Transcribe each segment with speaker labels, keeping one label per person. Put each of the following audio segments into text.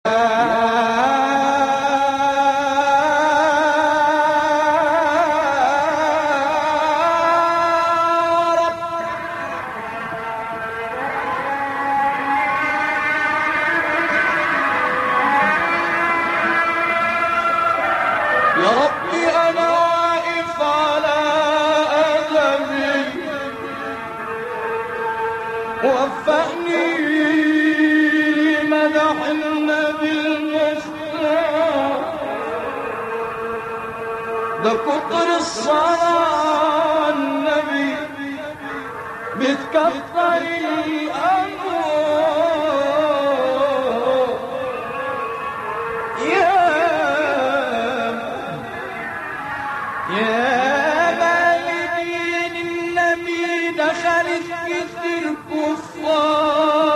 Speaker 1: يا ربي أنا واقف على أدبي وفقني لمدح النبي المختار ده كتر الصلاة على النبي بتكفر الأمر يا يا والدين النبي دخلت كتير كفار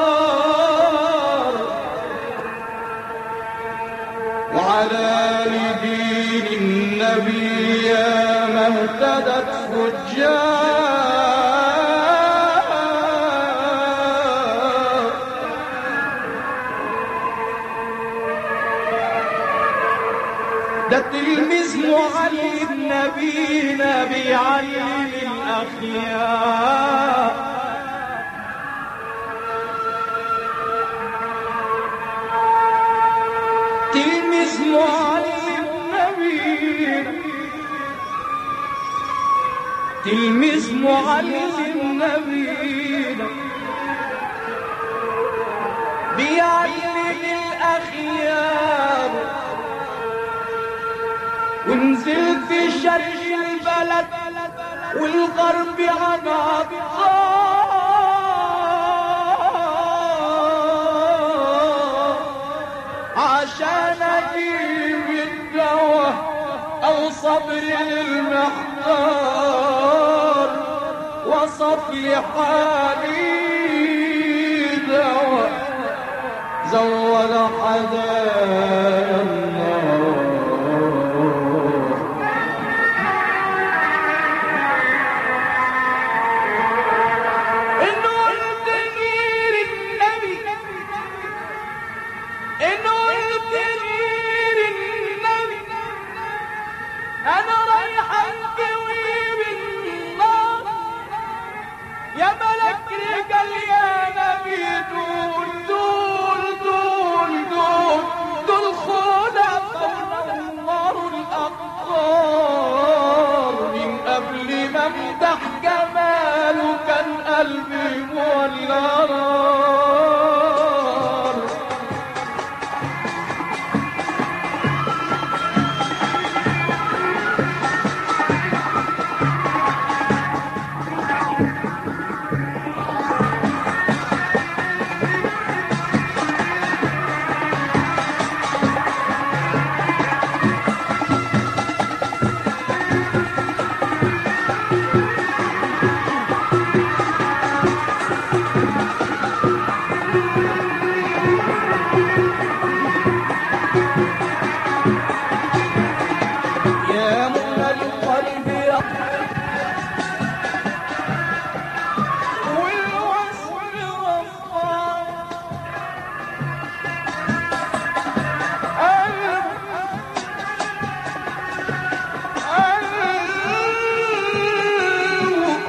Speaker 1: وعلى دين النبي يا ما اهتدت فجار ده تلميذ معلم نبينا بيعلم الأخيار تلميذ معلم نبينا تلميذ معلم نبينا بيعلم الأخيار ونزلت شرق البلد والغرب عمى عشان اجيب الدواء او صبر المحتار وصف لي حالي دواء زود حدايا النار انه قلت غير النبي انه قلت غير النبي انا رايح انكوي بالنار يا ملك رجال يا نبي دول دول دول دول دول خلفاء نوروا الاقطار من قبل ما امدح جماله كان قلبي مولع نار يا منى القلب يا والوصل رفع قلب قلب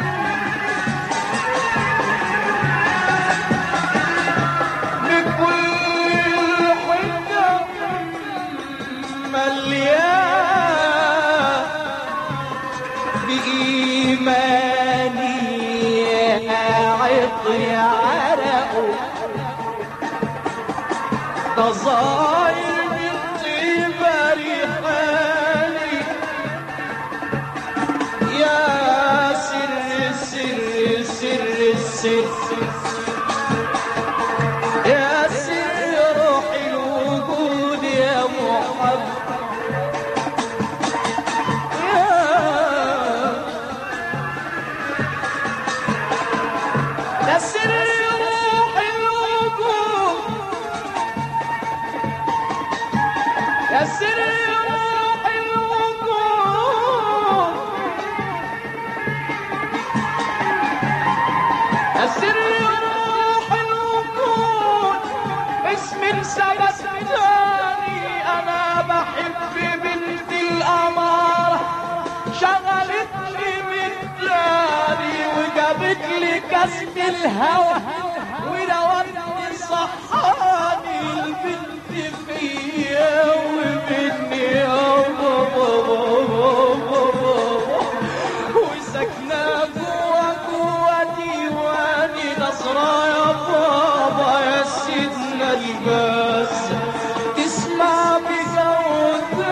Speaker 1: بكل حجة مليان بإيماني عطر عرقه ضزاير من طيبة ريحاني يا سر السر سر السر يا سر روح الوجود يا محمد يا سر روح الوجود يا سر روح الوجود يا سر روح الوجود اسم ثبت ستاني انا بحب بنت الامارة شغلتني من تاني وجابت لي كسب الهوى ولوتني صحاني البنت فيا ومني يا بابا وسكنة جوا جوا ديواني نصرة يا بابا يا سيدنا الباس تسمع بجوداني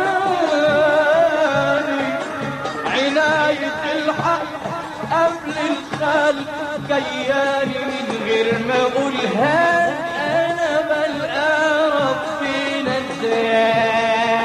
Speaker 1: عناية الحق قبل الخلق جياني من غير ما اقولها انا بلقى ربنا اداني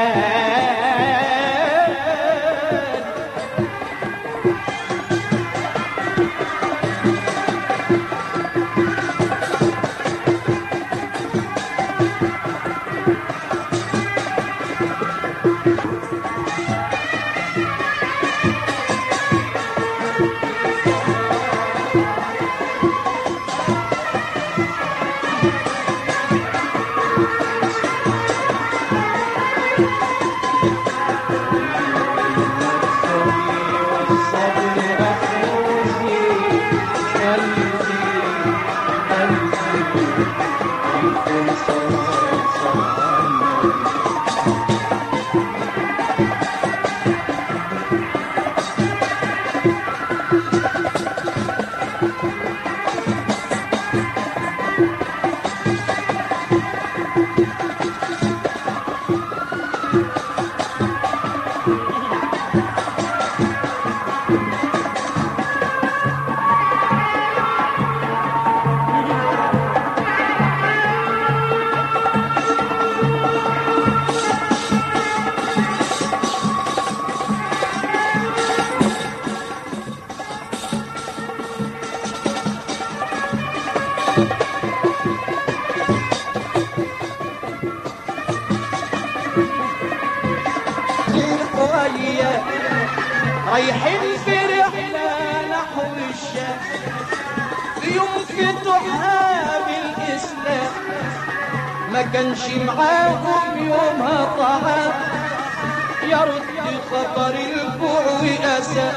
Speaker 1: شوية رايحين في رحلة نحو الشام يوم فتحها بالإسلام ما كانش معاهم يومها طعام يرد خطر الجوع وأسى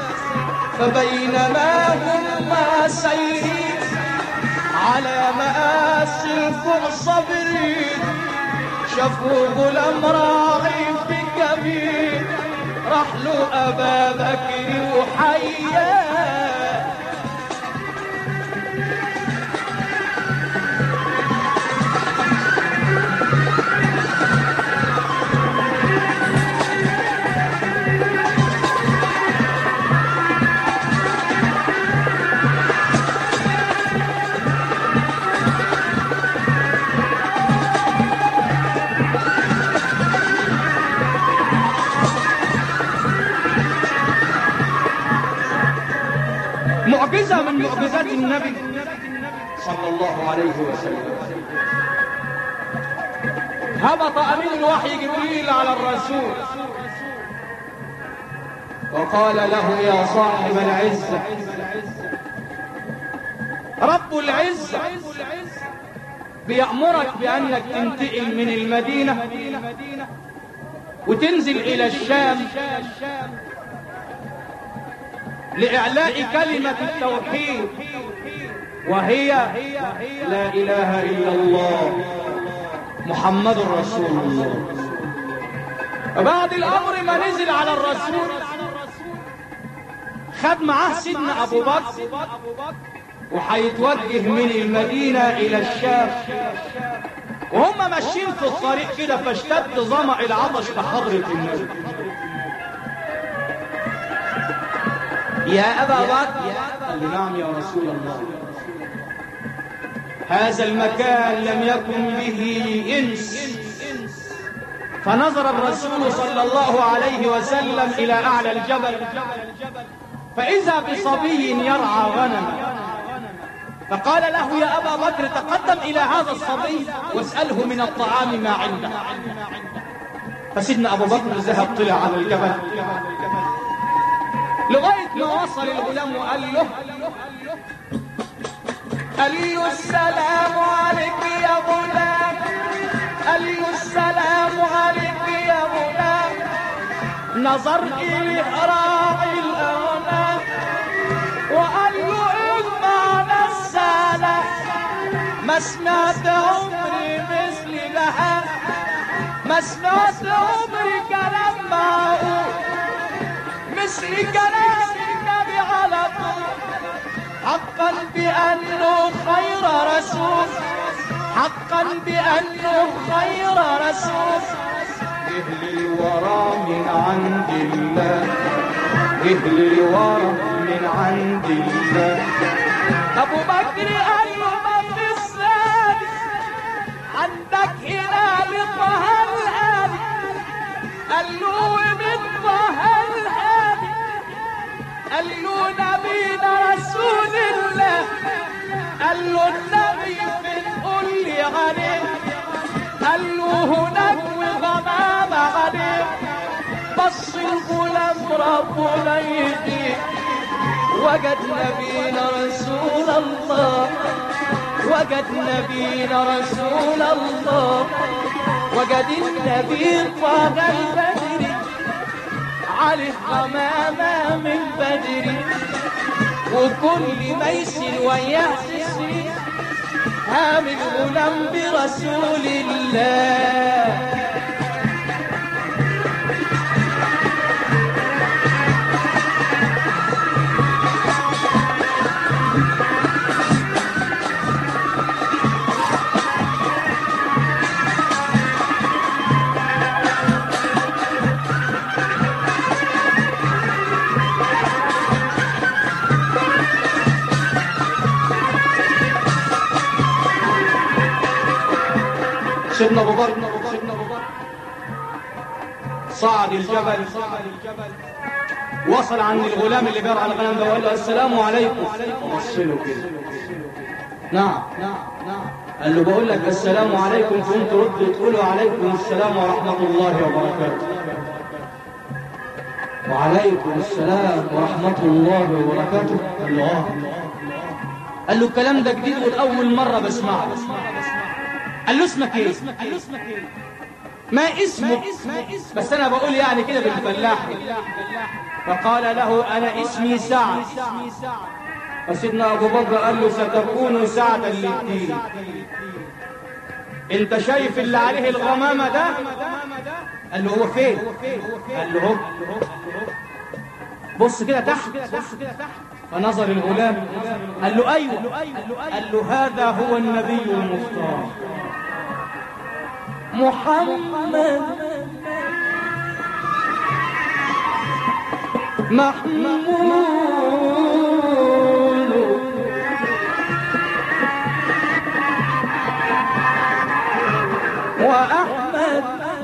Speaker 1: فبينما هم سيرين على مآسي الجوع صابرين شافوا غلام راعي في كبير راح له أبا بكر وحياه معجزة من معجزات النبي صلى الله عليه وسلم هبط أمين الوحي جبريل على الرسول وقال له يا صاحب العزة رب العزة بيأمرك بأنك تنتقل من المدينة وتنزل إلى الشام لإعلاء كلمة التوحيد وهي لا إله إلا الله محمد رسول الله بعد الأمر ما نزل على الرسول خد معاه سيدنا أبو بكر وهيتوجه من المدينة إلى الشام وهم ماشيين في الطريق كده فاشتد ظمأ العطش بحضرة النبي يا أبا بكر قال له نعم يا رسول الله هذا المكان لم يكن به إنس فنظر الرسول صلى الله عليه وسلم إلى أعلى الجبل فإذا بصبي يرعى غنما فقال له يا أبا بكر تقدم إلى هذا الصبي واسأله من الطعام ما عنده فسيدنا أبو بكر ذهب طلع على الجبل لغاية ما وصل الغلام وقال له قال له السلام عليك يا غلام قال له السلام عليك يا غلام نظر إلي راعي الأغنام وقال له إما السلام ما سمعت عمري مثل لها ما سمعت عمري كلام معقول مثل كلام النبي على طول حقا بأنه خير رسول حقا بأنه خير رسول اهل الورى من عند الله اهل الورى من عند الله ابو بكر قال له ما في السادس عندك هلال طه الهادي قال له من طه الهادي قال له نبينا رسول الله قال له النبي فين قول لي عليه قال له هناك وغمام عليه بص الغلام ربنا يهديه وجد نبينا رسول الله وجد نبينا رسول الله وجد النبي طه البدري عليه غمامة من بدري وكل ميسر ويحسسي هام الغلام برسول الله سيدنا ابو بكر صعد الجبل وصل عند الغلام اللي بيرعى الغنم ده وقال له السلام عليكم بص له كده نعم نعم قال له بقول لك السلام عليكم تقوم ترد تقولوا عليكم السلام ورحمه الله وبركاته وعليكم السلام ورحمه الله وبركاته قال له اه قال له الكلام ده جديد والاول مره بسمعه قال له اسمك ايه قال له اسمك ايه ما اسمه بس انا بقول يعني كده بالفلاحي فقال له انا اسمي سعد فسيدنا ابو بكر قال له ستكون سعدا للدين انت شايف اللي عليه الغمامه ده قال له هو فين قال له هو بص كده تحت بص كده تحت فنظر الغلام قال له ايوه قال له هذا هو النبي المختار محمد محمود وأحمد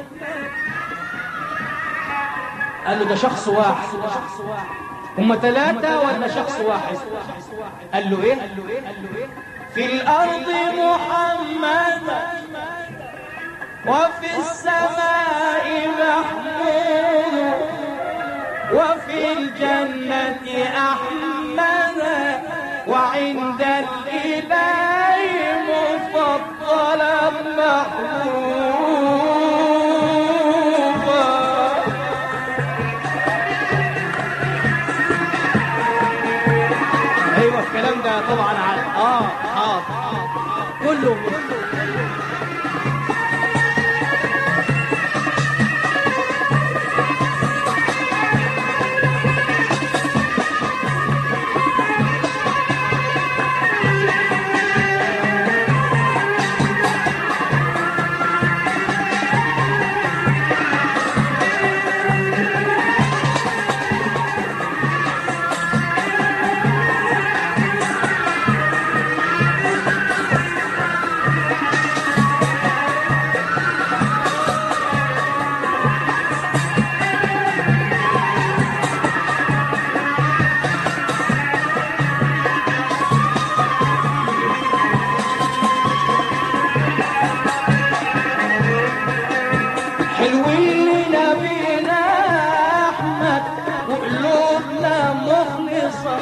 Speaker 1: قال له ده شخص واحد هم ثلاثة ولا شخص واحد قال له ايه في الأرض محمد وفي السماء محمود وفي الجنة أحمد وعند الإله مفضلا محبوبا ايوه الكلام ده طبعا على اه حاضر كله حلوين نبينا احمد وقلوبنا مخلصه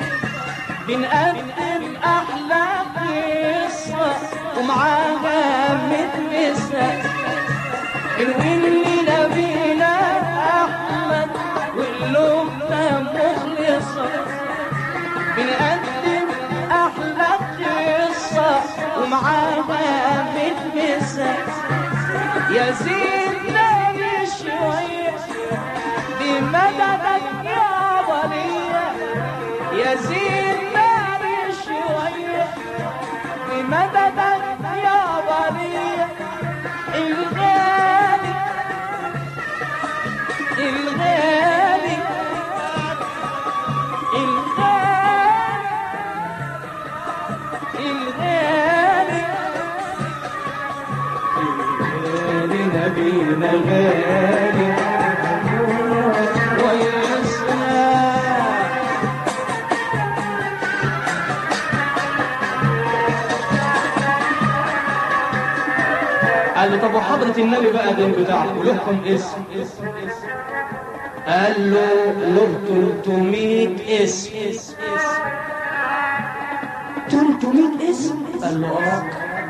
Speaker 1: بنقدم احلى قصه ومعاها متمسه
Speaker 2: حلوين لنبينا أحمد واللغة مخلصة بنقدم أحلى قصة ومعاها بتمسة يا زيدنا شوية بمددك يا ولية يا زيدنا شوية بمددك يا ولية الغالي الغالي الغالي الغالي الغالي نبينا الغالي ويسلم
Speaker 1: قال له طب وحضرة النبي بقى ده بتاعكم لكم اسم قال له له 300 اسم 300 اسم قال له اه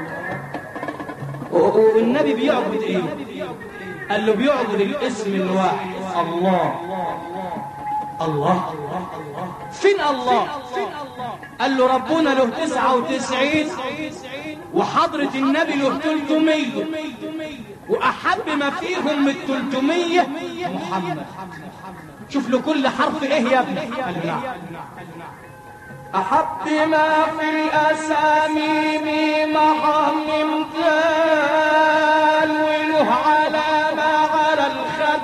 Speaker 1: و- و- والنبي بيعبد ايه قال له بيعبد الاسم الواحد الله الله فين الله قال له ربنا له 99 وحضرة النبي له 300 وأحب ما فيهم من 300 محمد شوف له كل حرف ايه يا ابني قال له نعم
Speaker 2: أحب ما في الأسامي محمد قال وله علامة على الخد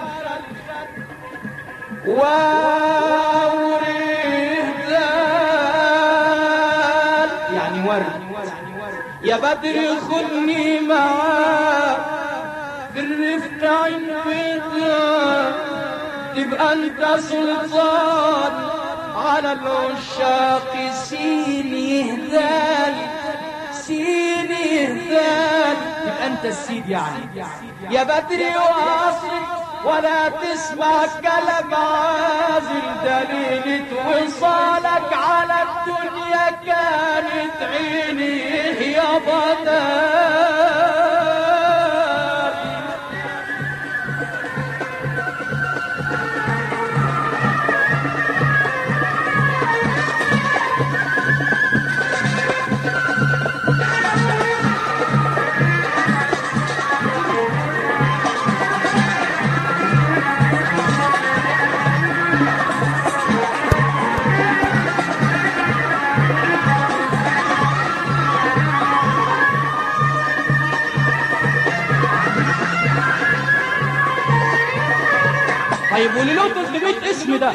Speaker 2: ورهدان
Speaker 1: يعني ورد
Speaker 2: يا بدر خذني معاك في الرفق عندك تبقى انت سلطان على العشاق سيني هدال سيني هدال
Speaker 1: يبقى انت السيد يعني
Speaker 2: يا بدري واصل ولا تسمع كلام عازل دليلة وصالك على الدنيا كانت عيني يا بدر
Speaker 1: طيب واللي له 300 اسم ده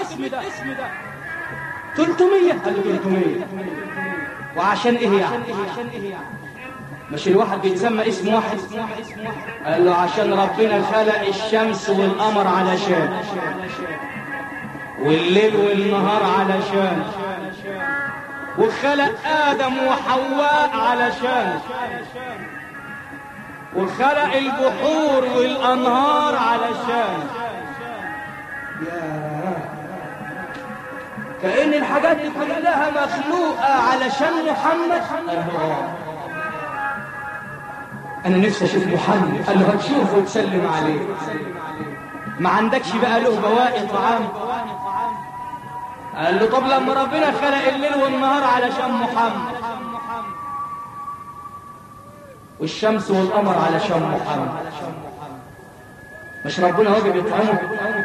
Speaker 1: 300 قال له 300 وعشان ايه يعني مش الواحد بيتسمى اسم واحد قال له عشان ربنا خلق الشمس والقمر علشان والليل والنهار علشان وخلق آدم وحواء علشان وخلق البحور والأنهار علشان كأن الحاجات دي كلها مخلوقة علشان محمد قال له آه. أنا نفسي أشوف محمد قال له هتشوفه وتسلم عليه ما عندكش بقى له بواقي طعام قال له طب لما ربنا خلق الليل والنهار علشان محمد والشمس والقمر علشان محمد مش ربنا واجب يطعمه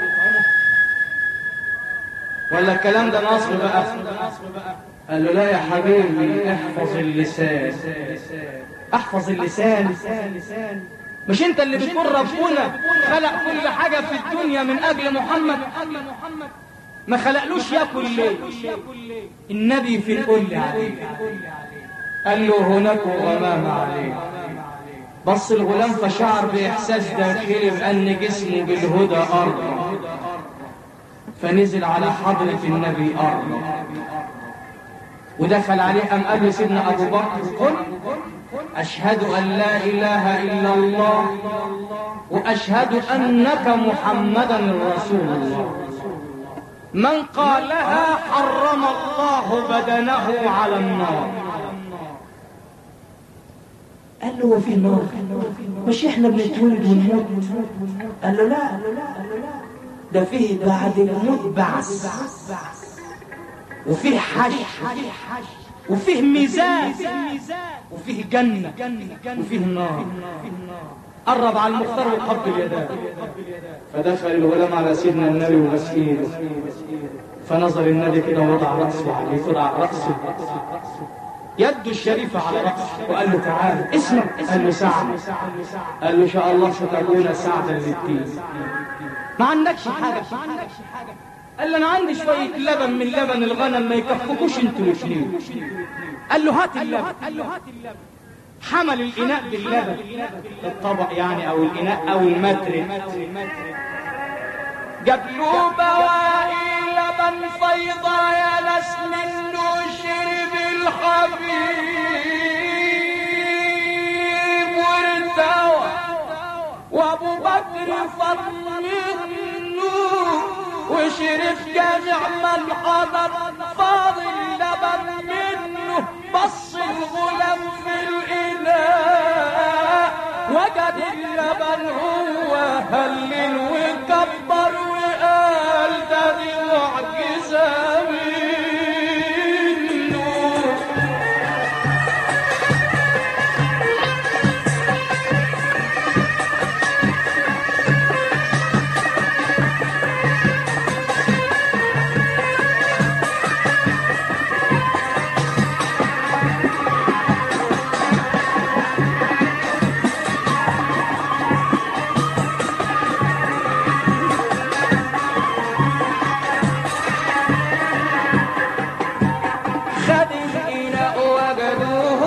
Speaker 1: ولا الكلام ده نصر بقى قال له لا يا حبيبي احفظ اللسان احفظ اللسان مش انت اللي بتقول ربنا خلق كل حاجة في الدنيا من اجل محمد ما خلقلوش ياكل ليه النبي في الكل عليه قال له هناك غمام عليه بص الغلام فشعر بإحساس داخلي بأن جسمه بالهدى أرض فنزل على حضرة النبي أرض ودخل عليه أم قال له سيدنا أبو بكر قل أشهد أن لا إله إلا الله وأشهد أنك محمدا رسول الله من قالها حرم الله بدنه على النار
Speaker 2: قال له هو في نار مش احنا بنتولد ونموت قال له لا ده فيه بعد الموت بعث وفيه حج وفيه ميزان وفيه جنة وفيه نار قرب على المختار وقبل يداه فدخل الغلام على سيدنا النبي وغسيله فنظر النبي كده ووضع رأسه عليه وضع رأسه يده الشريفة على رأسه وقال له تعال اسمك قال له سعد قال له إن شاء الله ستكون سعدا للدين ما عندكش حاجة قال له أنا عندي شوية لبن من لبن الغنم ما يكفكوش انتوا الاثنين قال له هات اللبن حمل الإناء باللبن الطبق يعني أو الإناء أو المتر جاب له بواقي لبن فيضة يا ناس منه شرب الحبيب وارتوى وابو بكر فض منه وشرف جامع من حضر فاضل لبن منه بص الغلام في الإناء وجد اللبن هو هلل وكبر وقال ده دي معجزة منه خد الإناء وجدوه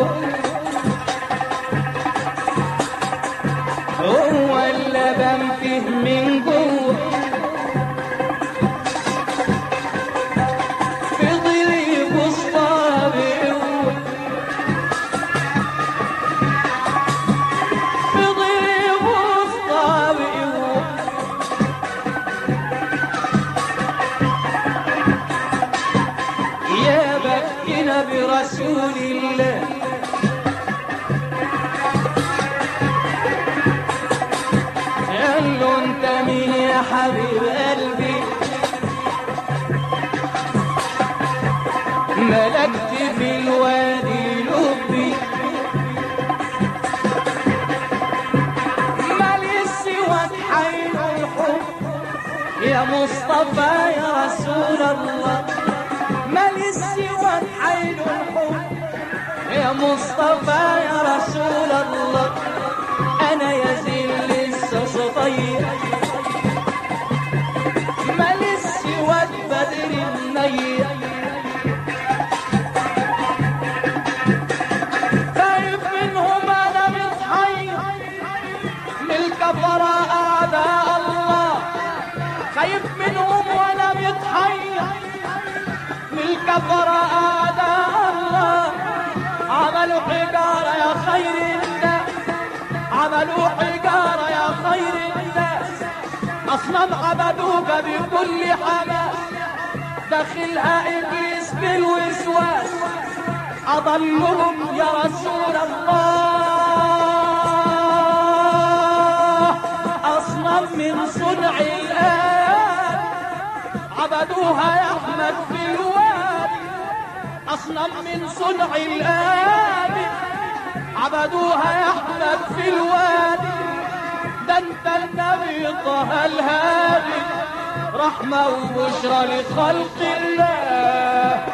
Speaker 2: هو هو اللبن فيه من جوه فضل يبص طابق فضل يبص طابق يا بختنا برسول الله قال له انت مين يا حبيب قلبي ملكت في الوادي لبي مالي سواك حين الحب يا مصطفى يا رسول الله مالي سواك حين الحب يا مصطفى يا رسول الله انا يا زين لسه صغير مالي سواك بدر النير خايف منهم انا متحير من الكفرة اعداء الله خايف منهم وانا متحير من الكفرة اعداء الله عملوا حجارة يا خير الناس عملوا حجارة يا خير الناس أصنام عبدوك بكل حماس داخلها إبليس بالوسواس أضلهم يا رسول الله أصنام من صنع الآن عبدوها يا أحمد في الوادي أصنام من صنع الآن عبدوها يا أحمد في الوادي ده انت النبي طه الهادي رحمة وبشرى لخلق الله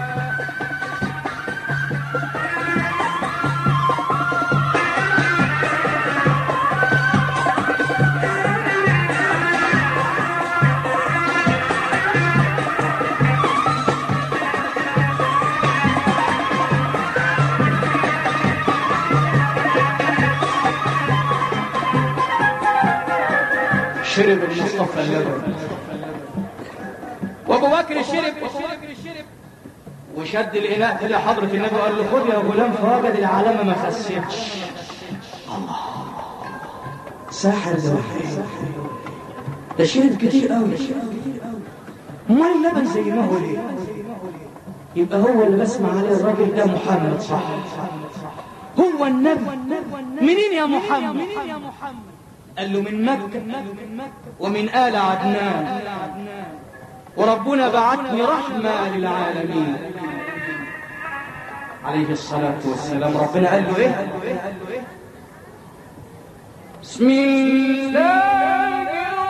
Speaker 2: شرب المصطفى اللبن وابو بكر شرب وشد الاناء الى حضره النبي وقال له خذ يا غلام فوجد العلامه ما خسيتش الله ساحر ده ده شرب كتير قوي امال اللبن زي ما هو ليه يبقى هو اللي بسمع عليه الراجل ده محمد صح هو النبي منين يا محمد قال له من مكة ومن آل عدنان وربنا بعتني رحمة للعالمين عليه الصلاة والسلام ربنا قال له ايه بسم الله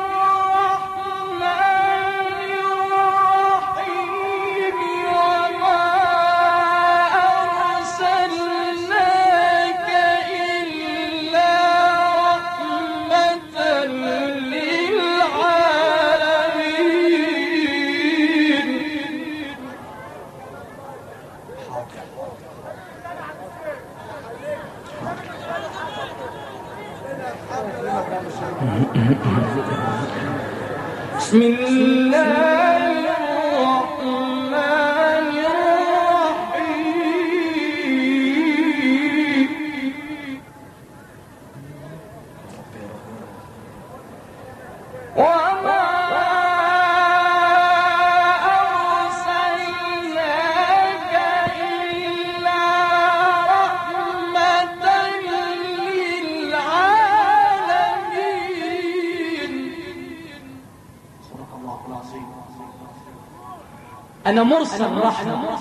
Speaker 2: بسم الله الرحمن الرحيم وما أرسلناك إلا رحمة للعالمين صدق الله العظيم أنا مرسل رحمة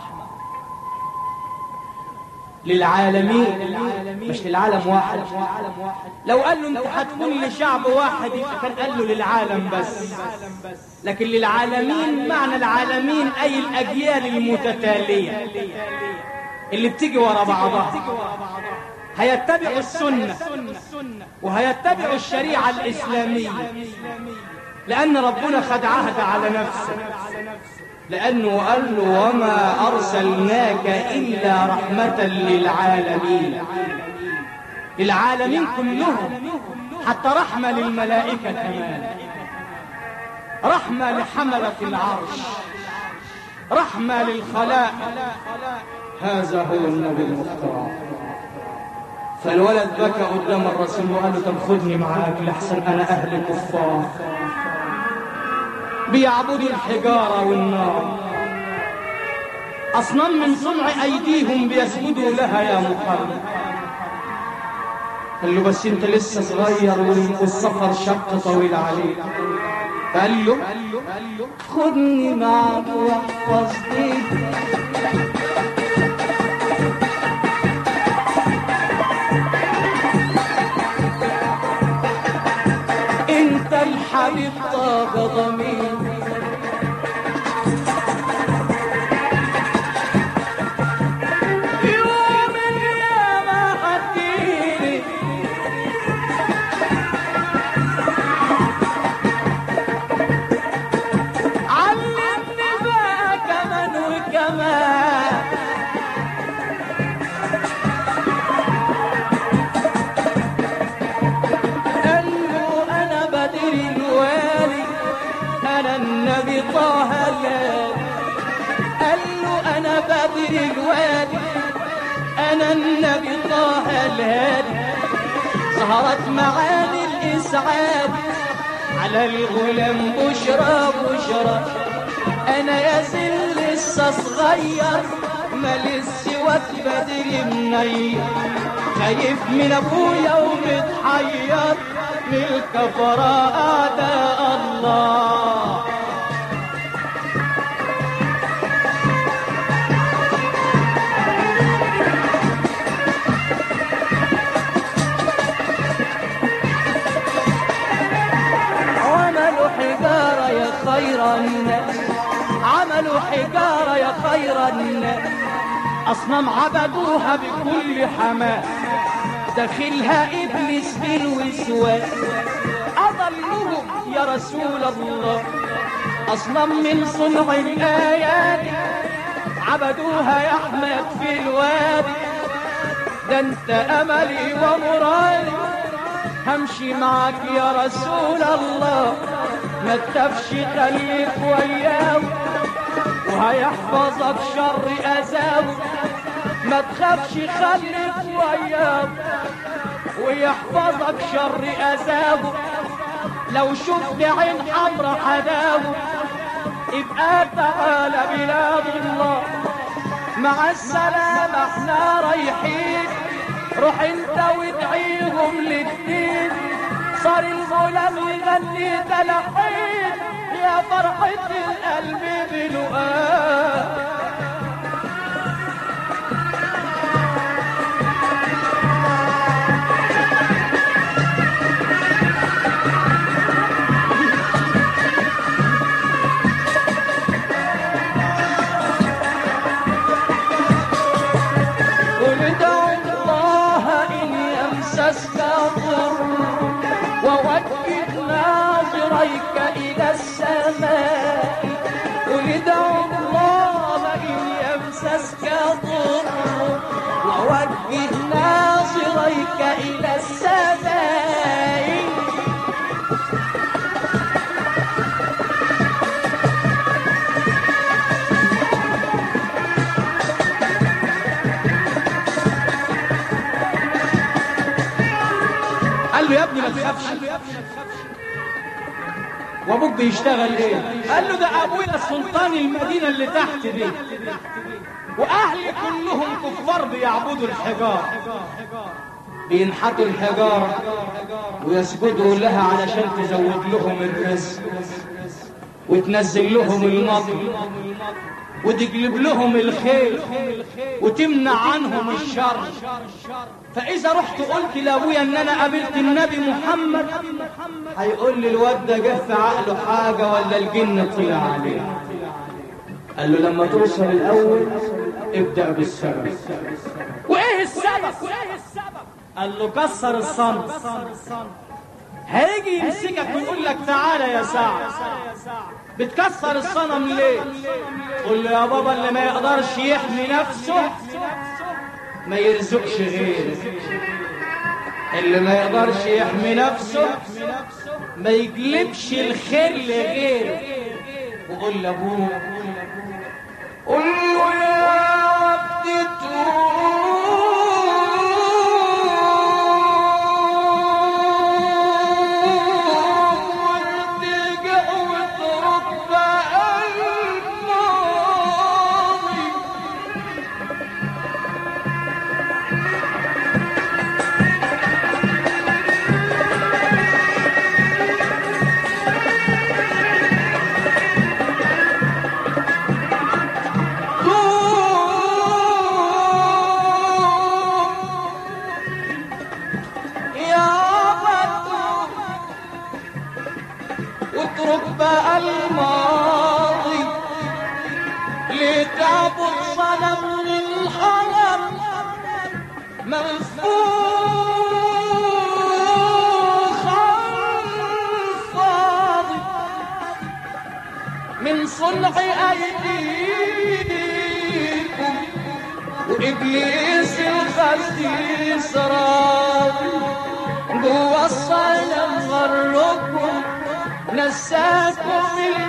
Speaker 2: للعالمين مش للعالم واحد لو قال له انت هتكون لشعب واحد يبقى كان قال له للعالم بس لكن للعالمين معنى العالمين أي الأجيال المتتالية اللي بتيجي ورا بعضها هيتبعوا السنة وهيتبعوا الشريعة الإسلامية لأن ربنا خد عهد على نفسه لأنه قال له وما أرسلناك إلا رحمة للعالمين للعالمين كلهم حتى رحمة للملائكة كمان رحمة لحملة العرش رحمة للخلاء هذا هو النبي المختار فالولد بكى قدام الرسول وقال له طب خدني معاك لحسن انا اهل كفار بيعبدوا الحجاره والنار اصنام من صنع ايديهم بيسجدوا لها يا محمد قال له بس انت لسه صغير والسفر شق طويل عليك قال له خدني معك واحفظ بيتي انت الحبيب طاب ضميري يوم القيامة هتجيلي علمني بقى كمان وكمان قال له انا بدر الوالي انا النبي طه الهادي قال له انا بدر الوالي انا النبي طه الهادي ظهرت معاني الاسعاد على الغلام بشرى بشرى انا يا زل لسه صغير ما لسه وقت بدري منير خايف من ابويا ومتحير من الكفراء اعداء الله عملوا حجارة يا خير الناس عملوا حجارة يا خير الناس أصنام عبدوها بكل حماس داخلها إبليس بالوسواس أضلهم يا رسول الله أصنام من صنع الآيات عبدوها يا أحمد في الوادي ده أنت أملي ومرادي همشي معك يا رسول الله ما تخافش خليك وياه وهيحفظك شر أذاه ما تخافش خليك وياه ويحفظك شر أذاه لو شفت عين حمرا حداه يبقى تعالى بلاد الله مع السلامة احنا رايحين
Speaker 1: روح انت وادعيهم للدين صار الغلام يغني تلحين يا فرحة القلب بلقاء قل ادعوا الله إن يمسسك ضر ووجه ناظريك إلى السماء قل ادعوا الله إن يمسسك ضر ووجه ناظريك إلى السماء قال له يا ابني ما تخافش وابوك بيشتغل ايه قال له ده ابويا سلطان المدينه اللي تحت دي واهلي كلهم كفار بيعبدوا الحجار بينحتوا الحجاره ويسجدوا لها علشان تزود لهم الرزق وتنزل لهم المطر وتجلب لهم الخير وتمنع عنهم الشر فإذا رحت قلت لأبويا إن أنا قابلت النبي محمد هيقول لي الواد ده جه في عقله حاجة ولا الجن طلع عليه قال له لما توصل الأول ابدأ بالسبب وإيه السبب؟ قال له كسر الصنم هيجي يمسكك ويقول لك تعالى يا سعد بتكسر الصنم ليه قول له يا بابا اللي ما يقدرش يحمي نفسه ما يرزقش غيره اللي ما يقدرش يحمي نفسه ما يجلبش الخير لغيره وقول لابوه قول له يا عبد وارتجع واترك بقى الماضي يا بدر واترك بقى الماضي لتعبد صنم للحرم منفوخا فاضي من صنع ايديكم وابليس الخسيس راضي جوا الصنم غركم نساكم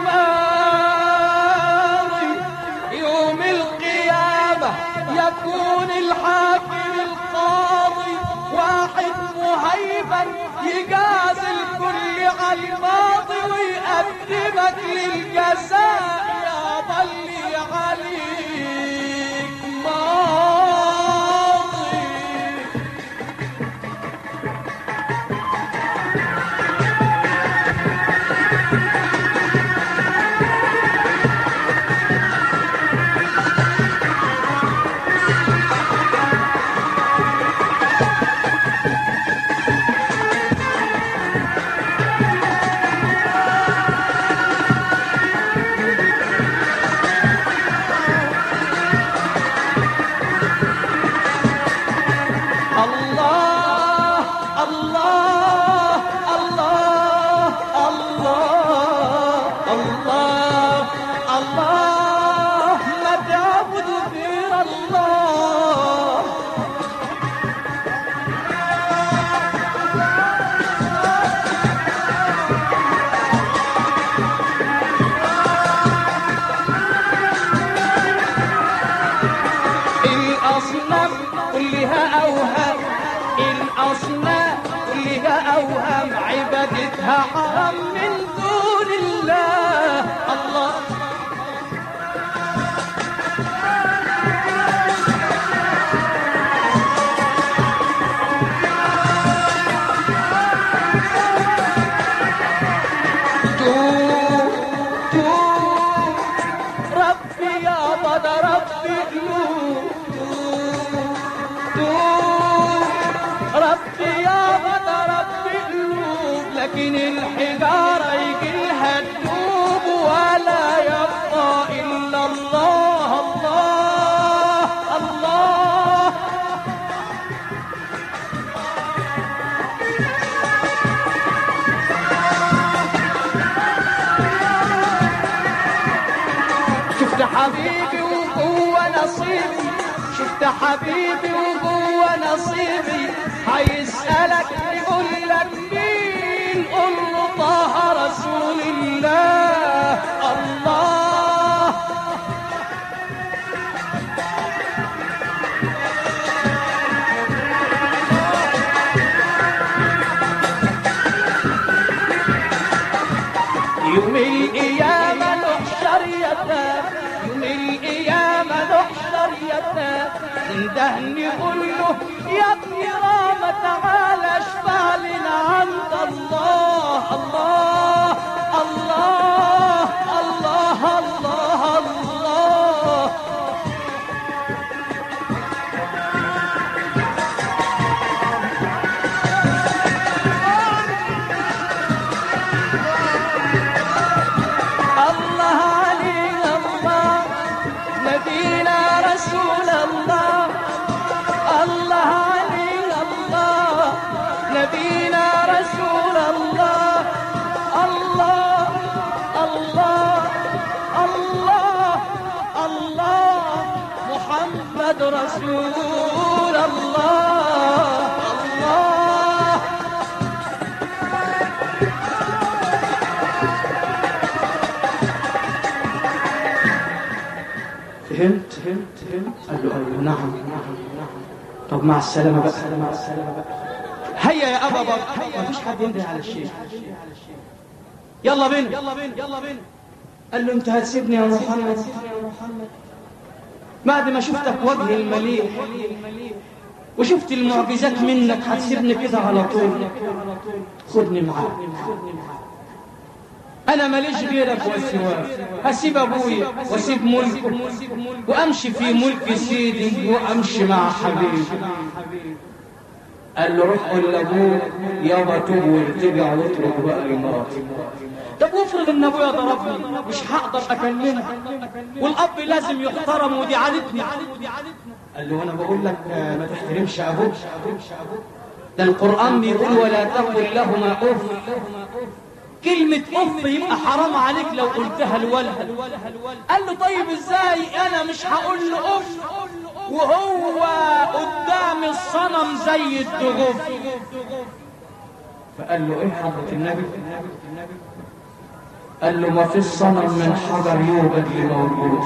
Speaker 1: الماضي يوم القيامة يكون الحاكم القاضي واحد مهيبا يجازي الكل على الماضي ويقدمك للجزاء يا ضلي عليك ماضي لكن الحجارة يجي لها تدوب ولا يبقى إلا الله الله الله شفت حبيبي وجوه نصيبي شفت حبيبي وجوه نصيبي هيسألك يقول لك مين قول له طه رسول الله الله يوم القيامة نحشر يتام يوم القيامة نحشر يتام ننده نقول له يا ابن رامة تعالى اشفع لنا عند الله الله الله الله الله الله الله علينا الله نبينا رسول الله الله علينا الله نبينا رسول الله الله الله الله الله محمد رسول الله الله
Speaker 2: فهمت فهمت فهمت قال له ايوه نعم نعم نعم طب مع السلامه بقى مع السلامه بقى
Speaker 1: هيا يا ابا بكر
Speaker 2: مفيش حد ينده على الشيخ
Speaker 1: يلا بينا يلا بينا يلا بينا
Speaker 2: قال له انت هتسيبني يا محمد
Speaker 1: بعد ما شفتك وجه المليح وشفت المعجزات منك هتسيبني كده على طول
Speaker 2: خدني معاك
Speaker 1: انا ماليش غيرك وسواك هسيب ابويا واسيب ملكه وامشي في ملك سيدي وامشي مع حبيبي
Speaker 2: قال له روح قول لابوك يابا توب وارتجع واترك بقى لمراتي
Speaker 1: طب وافرض ان ابويا ضربني مش هقدر اكلمه والاب لازم يحترم ودي عادتنا
Speaker 2: قال له انا بقول لك آه، ما تحترمش ابوك
Speaker 1: ده القرآن بيقول ولا تقل لهما أف كلمة أف يبقى حرام عليك لو قلتها الولد قال له طيب ازاي أنا مش هقول له أف وهو قدام الصنم زي الدغف
Speaker 2: فقال له ايه حضرة النبي قال له ما في الصنم من حجر يوجد لموجود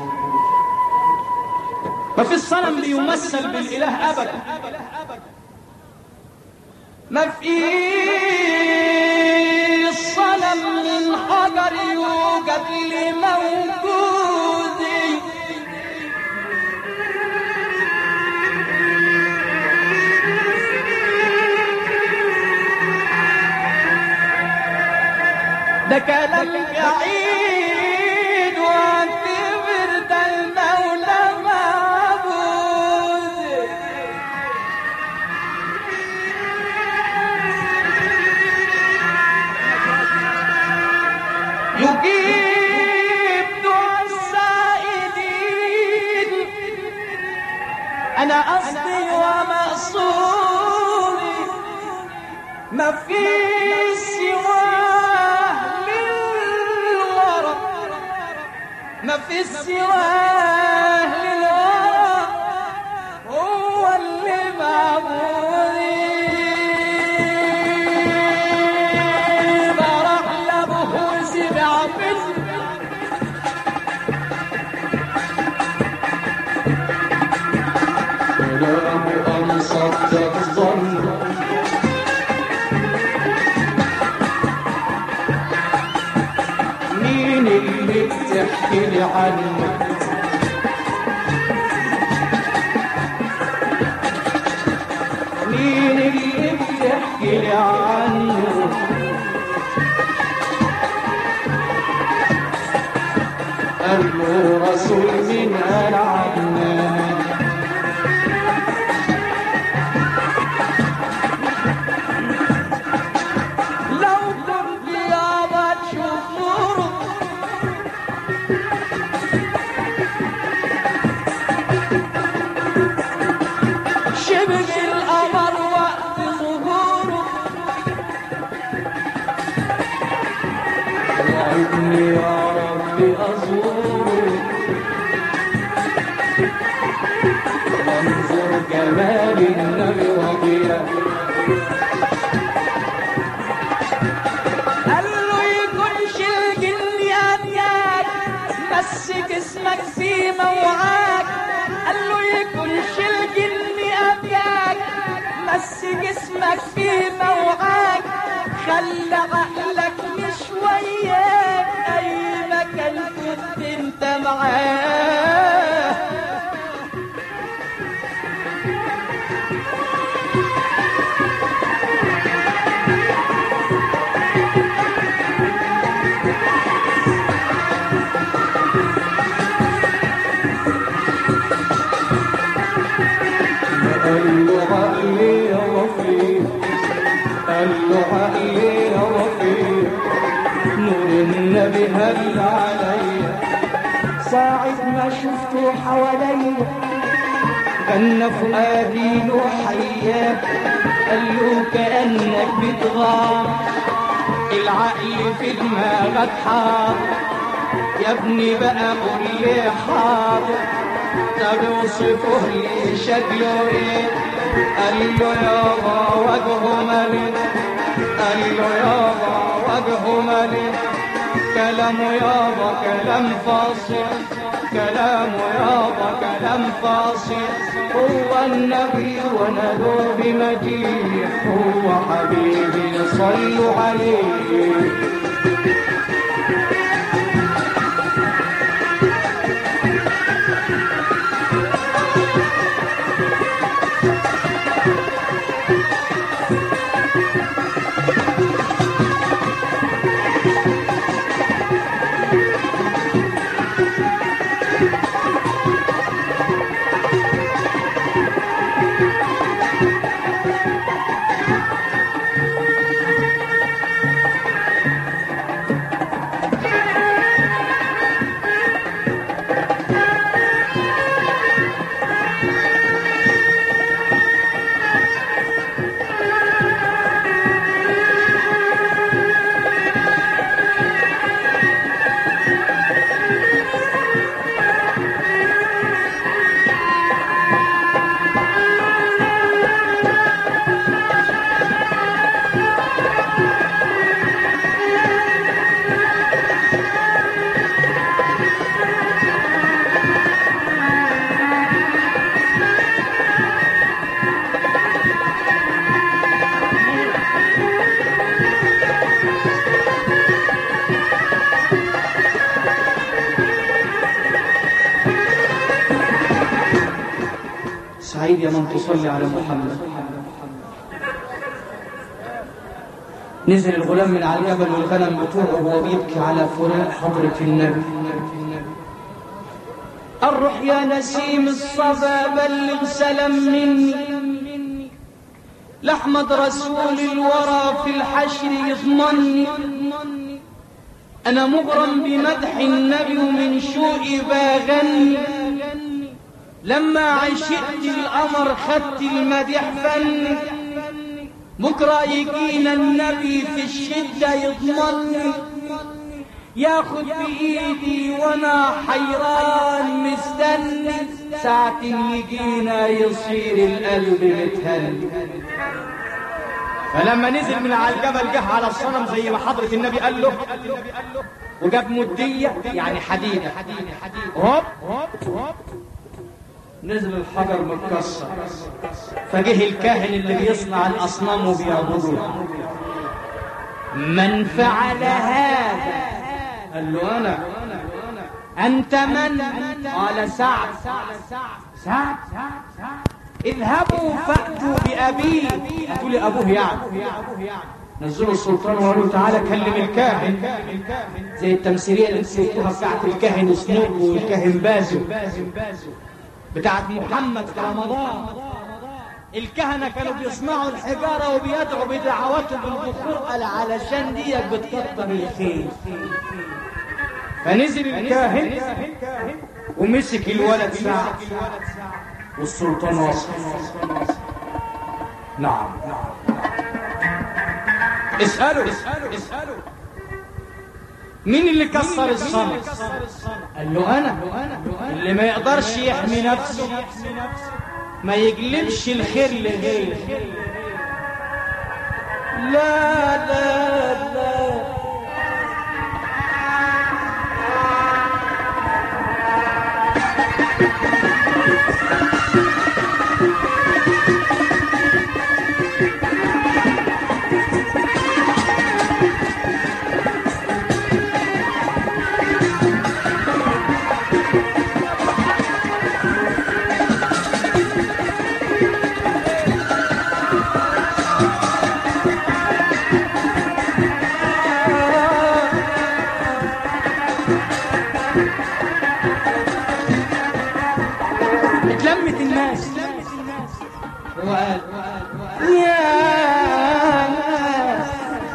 Speaker 1: ما في الصنم بيمثل بالإله أبدا ما في الصنم من حجر يوجد لموجود ده كلام بعيد واعتبر ده المولى معبود يجيب دعاء السائلين انا قصدي ومقصودي ما في سواه للورى ما في سواه للورى هو اللي معبودي راح لابوه وسمع منه
Speaker 2: كلام أنصت الظن مين اللي بتحكي لي عنه
Speaker 1: مين اللي بتحكي لي عنه
Speaker 2: قال له رسول من قال عنه
Speaker 1: لا
Speaker 2: ساعدني يا ربي أزوره وانظر جمال النبي وضياء
Speaker 1: قال له يكونش الجن أبيات بس جسمك في موعاك قال له يكونش الجن أبيات بس جسمك في موعاك خلى عقلك مش وياك أي مكان كنت انت معاه
Speaker 2: قال له عقلي يا رفيق قال له عقلي يا رفيق نور النبي هل عليا
Speaker 1: ساعة ما شفته حواليا
Speaker 2: كان فؤادي له حياه قال له كأنك بتغار العقل في دماغك حاضر يا ابني بقى قول لي حاضر طب اوصفه لي شكله ايه قال له يابا وجهه ملك قال له يابا وجهه ملك كلامه يابا كلام فاصل كلامه يابا كلام فاصل هو النبي وانا له بمديح هو حبيبي صلوا عليه سعيد يا من تصلي على محمد نزل الغلام من على الجبل والغنم بتوعه وهو بيبكي على فراق حضرة النبي
Speaker 1: الروح يا نسيم الصبا بلغ سلام مني لأحمد رسول الورى في الحشر يضمني أنا مغرم بمدح النبي ومن شوقي باغني لما عشقت القمر خدت المديح فني بكرة يجينا النبي في الشدة يضمني ياخد بإيدي وانا حيران مستني ساعة يجينا يصير القلب متهني فلما نزل من على الجبل جه على الصنم زي ما حضرة النبي قال له وجاب مدية يعني حديدة هوب نزل الحجر متكسر فجه الكاهن اللي بيصنع الأصنام وبيعبدوه من فعل هذا قال له أنا أنت من قال سعد سعد اذهبوا فأتوا بأبيه هاتوا لي أبوه يعني نزلوا السلطان وقالوا تعالى كلم الكاهن زي التمثيلية اللي نسيتوها بتاعت الكاهن سنوب والكاهن بازو بتاعت محمد في رمضان الكهنة كانوا بيصنعوا الحجارة وبيدعوا بدعواتهم بالبخور قال علشان ديك بتكتر الخير فنزل الكاهن ومسك الولد سعد والسلطان وصل نعم اسألوا اسألوا اسألوا مين اللي كسر الصنم قال له انا اللي ما يقدرش يحمي نفسه ما يجلبش الخير لغيره لا لا لا اتلمت الناس وقال يا ناس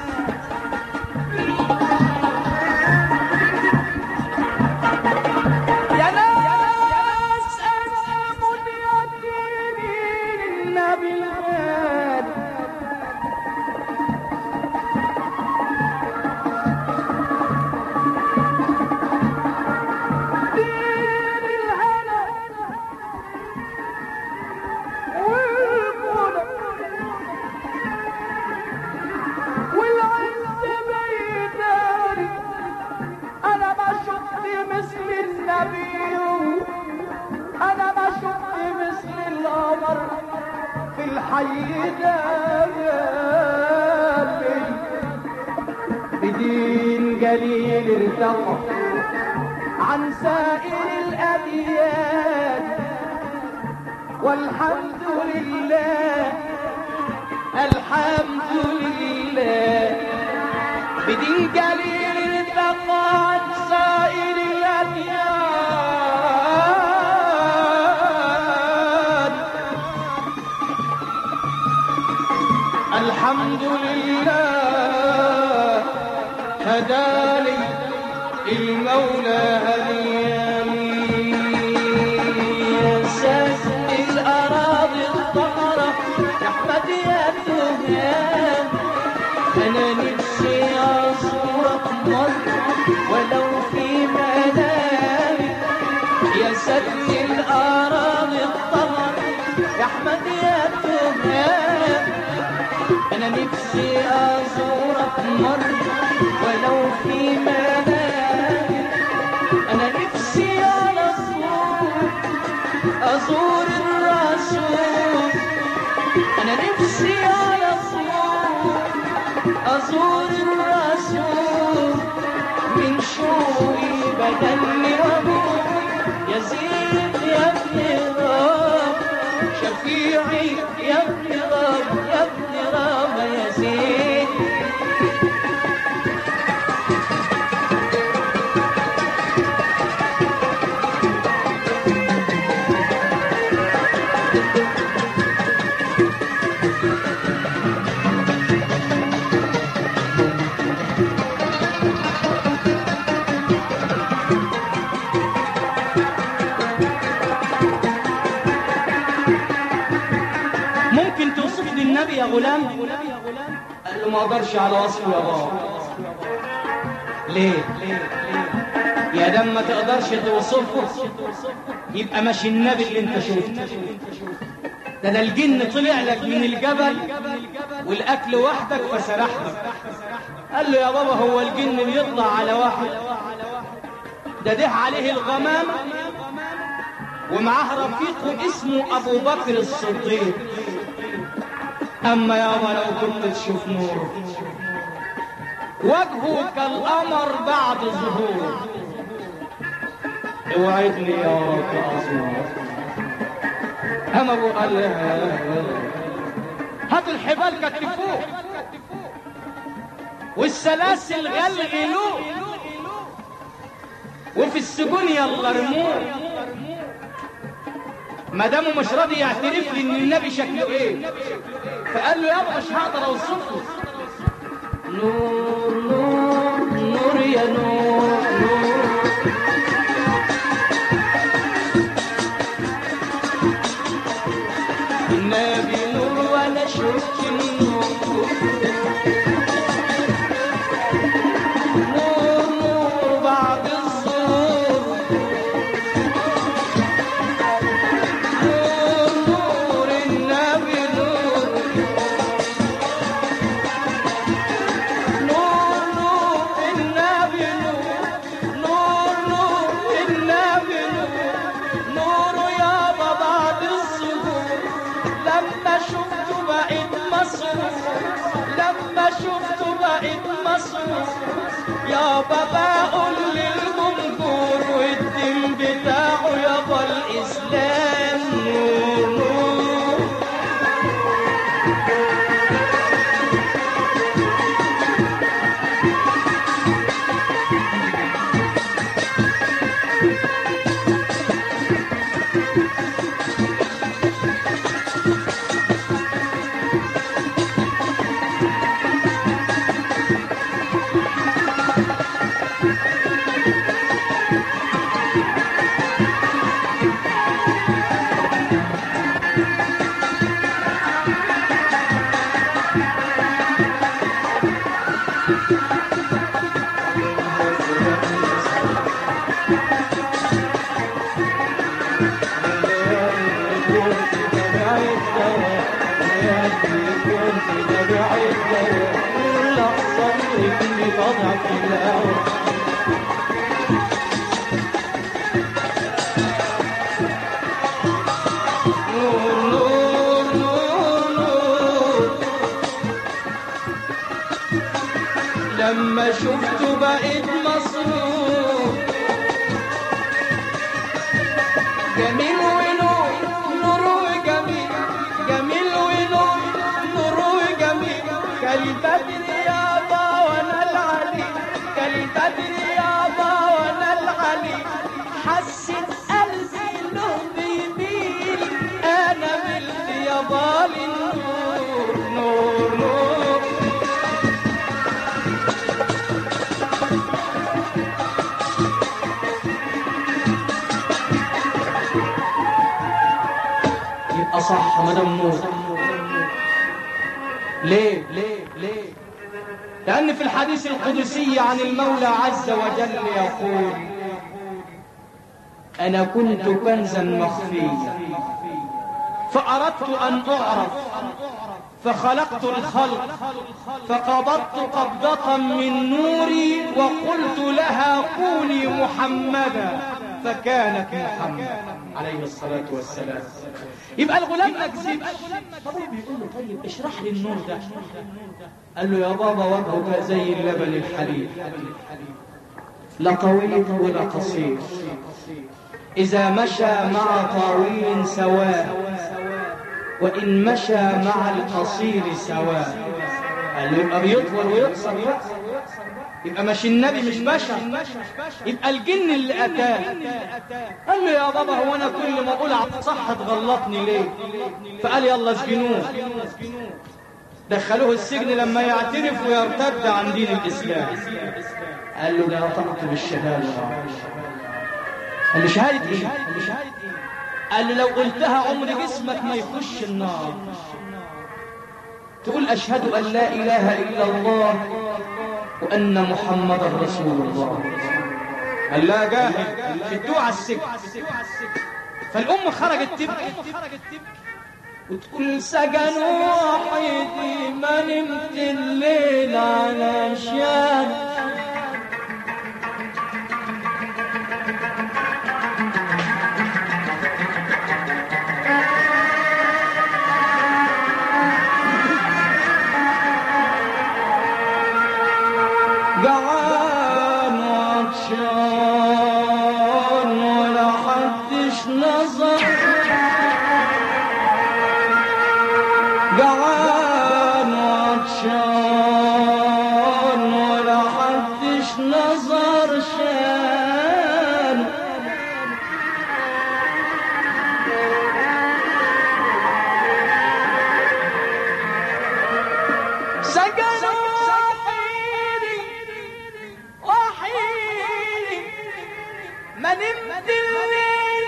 Speaker 1: يا ناس أنا مديني النبي الغالي أنا ما شفت مثل النبي أنا ما شفت مثل القمر في الحي داري بدين قليل ارتقى عن سائر الأديان والحمد لله الحمد لله بدين قليل ارتقى عن سائر الأديان الحمد لله هداني المولى هدياني يا ساسن الأراضي الطهرة يا أحمد يا تهان أنا نفسي أزورك مرة ولو في منامي يا سد الأراضي الطهرة يا أحمد يا تهان أنا نفسي أزورك مرة ولو في منامي أنا نفسي على أزور أزور الرسول أنا نفسي على أزور أزور الرسول من شوقي بدلني وأقول يا زيد يا ابن رام شفيعي يا ابن رام يا ابن رام يا زيد ممكن توصف لي النبي يا غلام قال له ما اقدرش على وصفه يا بابا ليه يا دم ما تقدرش توصفه يبقى ماشي النبي اللي انت شفته ده ده الجن طلع لك من الجبل والاكل وحدك فسرحتك قال له يا بابا هو الجن بيطلع على واحد ده ده عليه الغمامه ومعاه رفيق اسمه ابو بكر الصديق اما يابا لو كنت تشوف نوره وجهه كالقمر بعد ظهوره اوعدني يا رب ازور اما ابو قال لها هاتوا الحبال كتفوه والسلاسل غلغلوه وفي السجون يلا رموه ما دامه مش راضي يعترف لي ان النبي شكله ايه فقال له يابا مش هقدر اوصفه نور نور نور يا نور نور النبي نور ولا شفت النور نور نور مصروف يا بابا قول للجمهور والدين بتاعه يابا الإسلام نور نور نور نور نور نور لما شفته بقيت مصروف جميل ونور نور وجميل جميل ونور نور وجميل كالبدر يابا وانا العلي كالبدر يابا وانا العلي حسيت قلبي له بيميل انا ملت يابا للنور نور نور يبقى صح مدام نور ليه ليه ليه لأن في الحديث القدسي عن المولى عز وجل يقول أنا كنت كنزا مخفيا فأردت أن أعرف فخلقت الخلق فقبضت قبضة من نوري وقلت لها كوني محمدا فكانت محمد عليه الصلاة والسلام يبقى الغلام ما كذبش طبيعي بيقول له طيب اشرح لي النور ده قال له يا بابا وجهك زي اللبن الحليب لا طويل ولا قصير إذا مشى مع طويل سواء وإن مشى مع القصير سواء قال له يبقى بيطول ويقصر بقى يبقى مش النبي مش بشر يبقى الجن اللي أتاه قال له يا بابا هو أنا كل ما أقول عبد صح تغلطني ليه فقال يلا اسجنوه دخلوه السجن لما يعترف ويرتد عن دين الإسلام قال له ده نطقت بالشهادة قال له شهادة ايه؟ قال له شهادة ايه؟ قال له لو قلتها عمر جسمك ما يخش النار تقول أشهد أن لا إله إلا الله وأن محمد رسول الله قال لا جاهد شدوه على السجن فالأم خرجت تبكي وتقول سجن وحيدي ما نمت الليل علشان جعان وعطشان ولا حدش نظر جعان وعطشان ولا حدش نظر شان سجن وحيدي وحيدي ما نمت الليل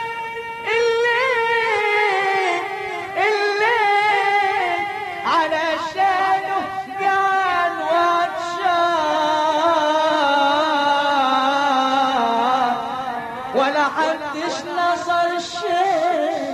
Speaker 1: الليل الليل علشانه جعان وعطشان ولا حدش نظر شيء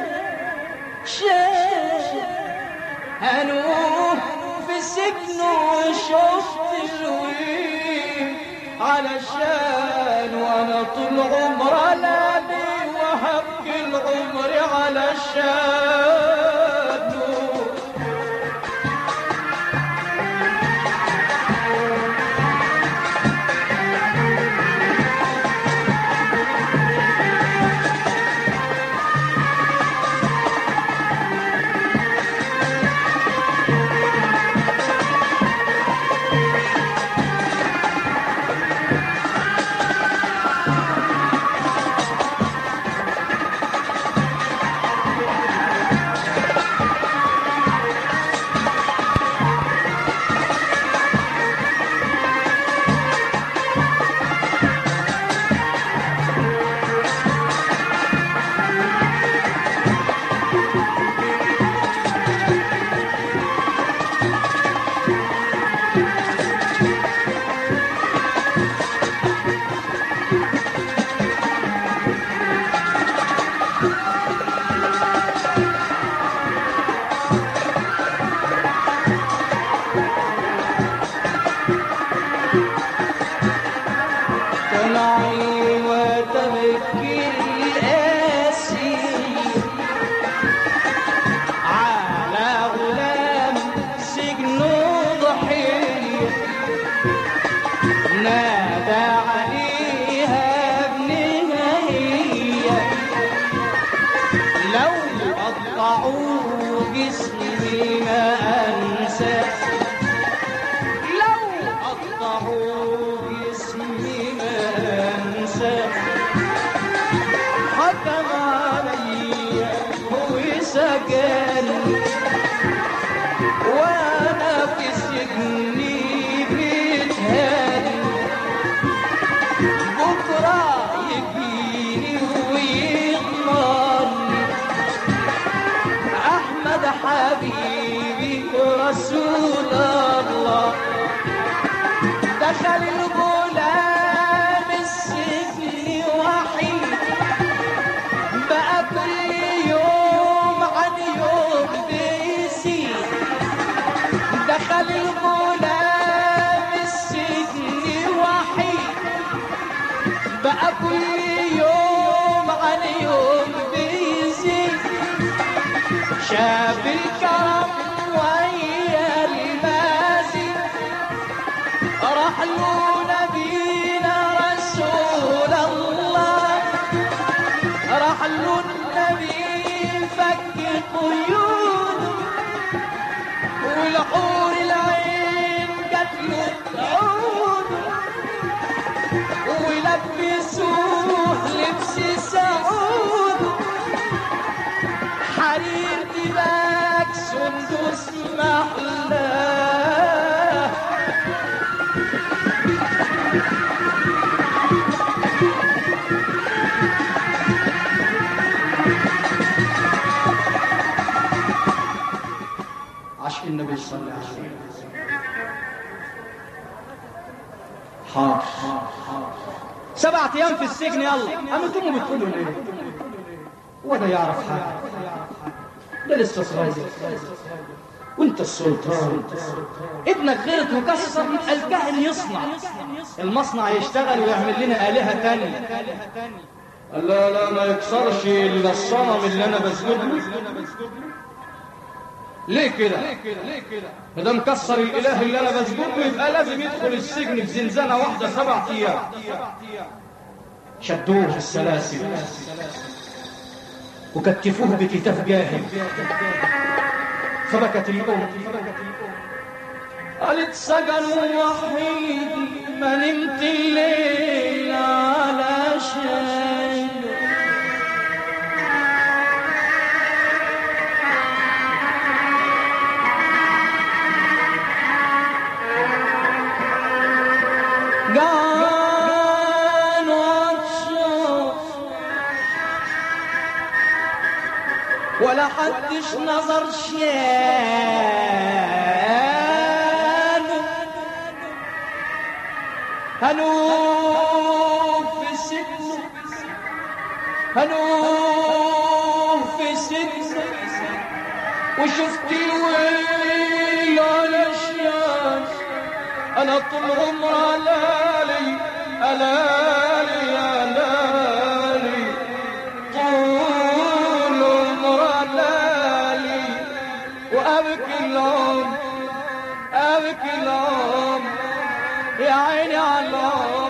Speaker 1: شيء هنوه في سجن وشفت الويل علشان وانا طول عمر لابي وهبكي العمر علشان
Speaker 2: دمعي وتبكي القاسي على غلام سجنه ضحية نادى عليها ابنها هي لو قطعوا جسمي ما انسى لو قطعوا جسمي ما انسى حكم علي هو سجن وانا في سجني بيتهان بكره يجيني ويضمني احمد حبيبي رسول الله دخل الغلام السجن وحيد بقى كل يوم عن يوم بيزيد دخل الغلام السجن وحيد بقى كل يوم عن يوم بيزيد شاف الكرم ويا المازي راح له نبينا رسول الله راح له النبي فك قيوده والحور العين جات له تعوده ولبسوه لبس سعوده حرير دماغ سندس محلاه عشق النبي صلى الله عليه وسلم حاضر سبعة ايام في السجن يلا اما انتم بتقولوا ليه هو ده يعرف حاجه ده لسه صغير وانت السلطان ابنك غلط وكسر يبقى الكاهن يصنع المصنع يشتغل ويعمل لنا آلهة تانية قال لا لا ما يكسرش الا الصنم اللي انا بسجد له ليه كده ما دام كسر الاله اللي انا بسجد له يبقى لازم يدخل السجن في زنزانه واحده سبع ايام شدوه في السلاسل وكتفوه بكتاف جاهل فبكت الأم قالت سجن وحيد ما نمت الليل على شيء جعان وعطشان ولا حدش نظر شيان هنوف في سجن هنوف في سجن وشفت الويل على شيان انا طول عمري لالي الالي الالي طول عمري لالي وابكي العمر ابكي العمر يا عيني على العمر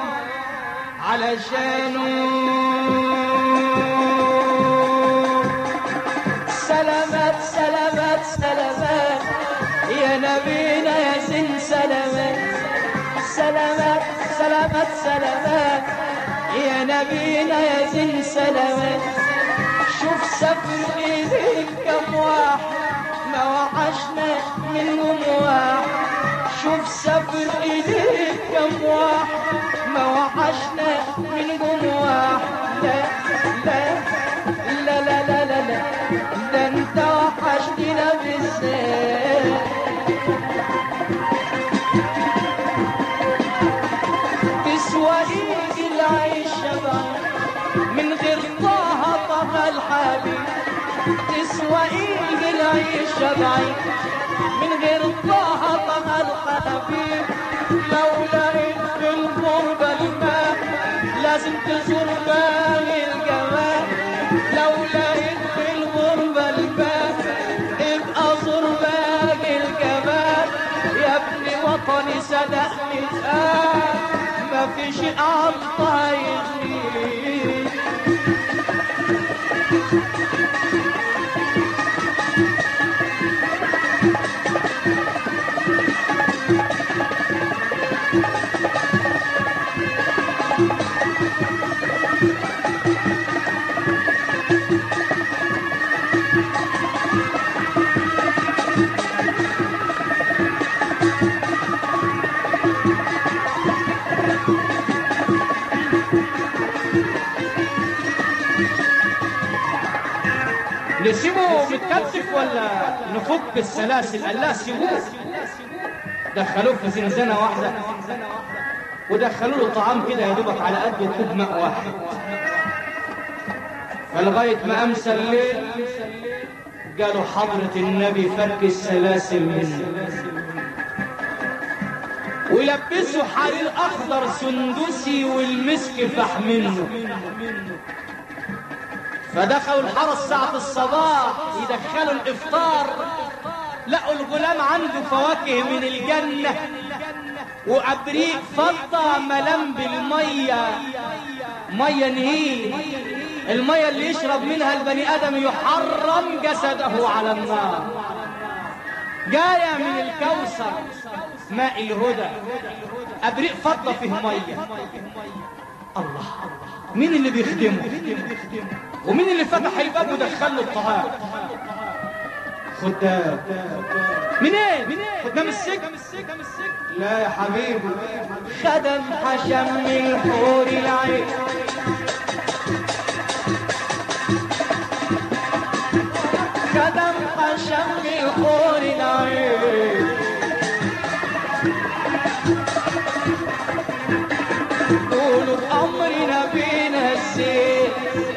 Speaker 2: علشانه سلامات سلامات سلامات يا نبينا يا زين سلامات سلامات سلامات سلامات يا نبينا يا زين سلامات شوف سفر ايديك كم واحد ما وحشنا منهم واحد شوف سفر ايديك كم واحد ما وحشنا منهم واحد لا لا لا لا لا لا لا ده انت وحشتنا بالذات تسوى ايد العيش شباب من غير طه طه الحبيب تسوى ايد العيش شبعي من غير طه طه الحبيب لو لقيت في الغربة الماء
Speaker 1: لازم تزور باب الجمال لو لقيت في الغربة الباب ابقى زور باب الجمال يا ابن وطني صدقني الآن مفيش الله يغنيك نسيبه متكتف ولا نفك السلاسل قال لا سيبوه دخلوه في زنزانة واحدة ودخلوا له طعام كده يا دوبك على قد كوب ماء واحد فلغاية ما أمسى الليل قالوا حضرة النبي فك السلاسل منه ولبسوا حرير أخضر سندسي والمسك فح منه فدخلوا الحرس ساعة الصباح يدخلوا الإفطار لقوا الغلام عنده فواكه من الجنة وأبريق فضة ملم بالمية مية نهيل المية اللي يشرب منها البني آدم يحرم جسده على النار جاية من الكوثر ماء الهدى أبريق فضة فيه مية الله مين اللي بيخدمه ومين اللي فتح الباب ودخل له الطعام خدام منين خدام السجن لا يا حبيبي خدم حشم الحور العين خدم حشم الحور العين قولوا بأمرنا بينا السير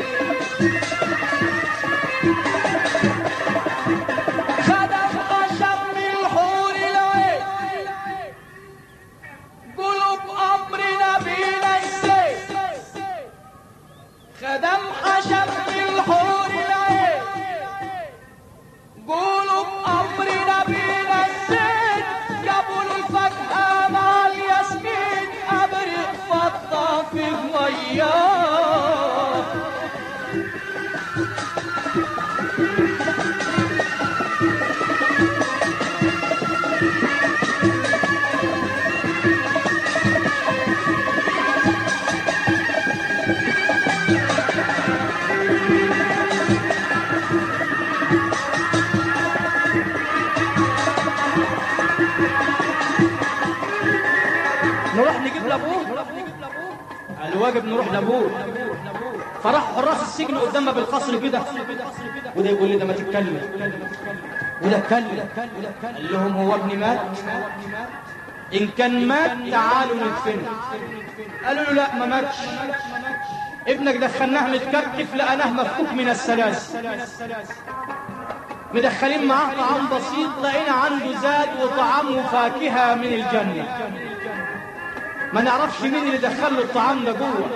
Speaker 1: خدم خشم الحور العين قولوا بأمرنا بينا السير خدم خشم الحور العين قولوا بأمرنا بينا السير جابوا له الفاكهة مع الياسمين أبرق فضة في المياه نروح نجيب لابوه الواجب نروح لابوه فراح حراس السجن قدام باب القصر كده وده يقول لي ده ما تتكلم وده اتكلم قال لهم هو ابني مات ان كان مات تعالوا ندفنه قالوا له لا ما ماتش ابنك دخلناه متكتف لقناه مفكوك من السلاسل مدخلين معاه طعام بسيط لقينا عنده زاد وطعام وفاكهة من الجنة ما نعرفش مين اللي دخل له الطعام ده جوه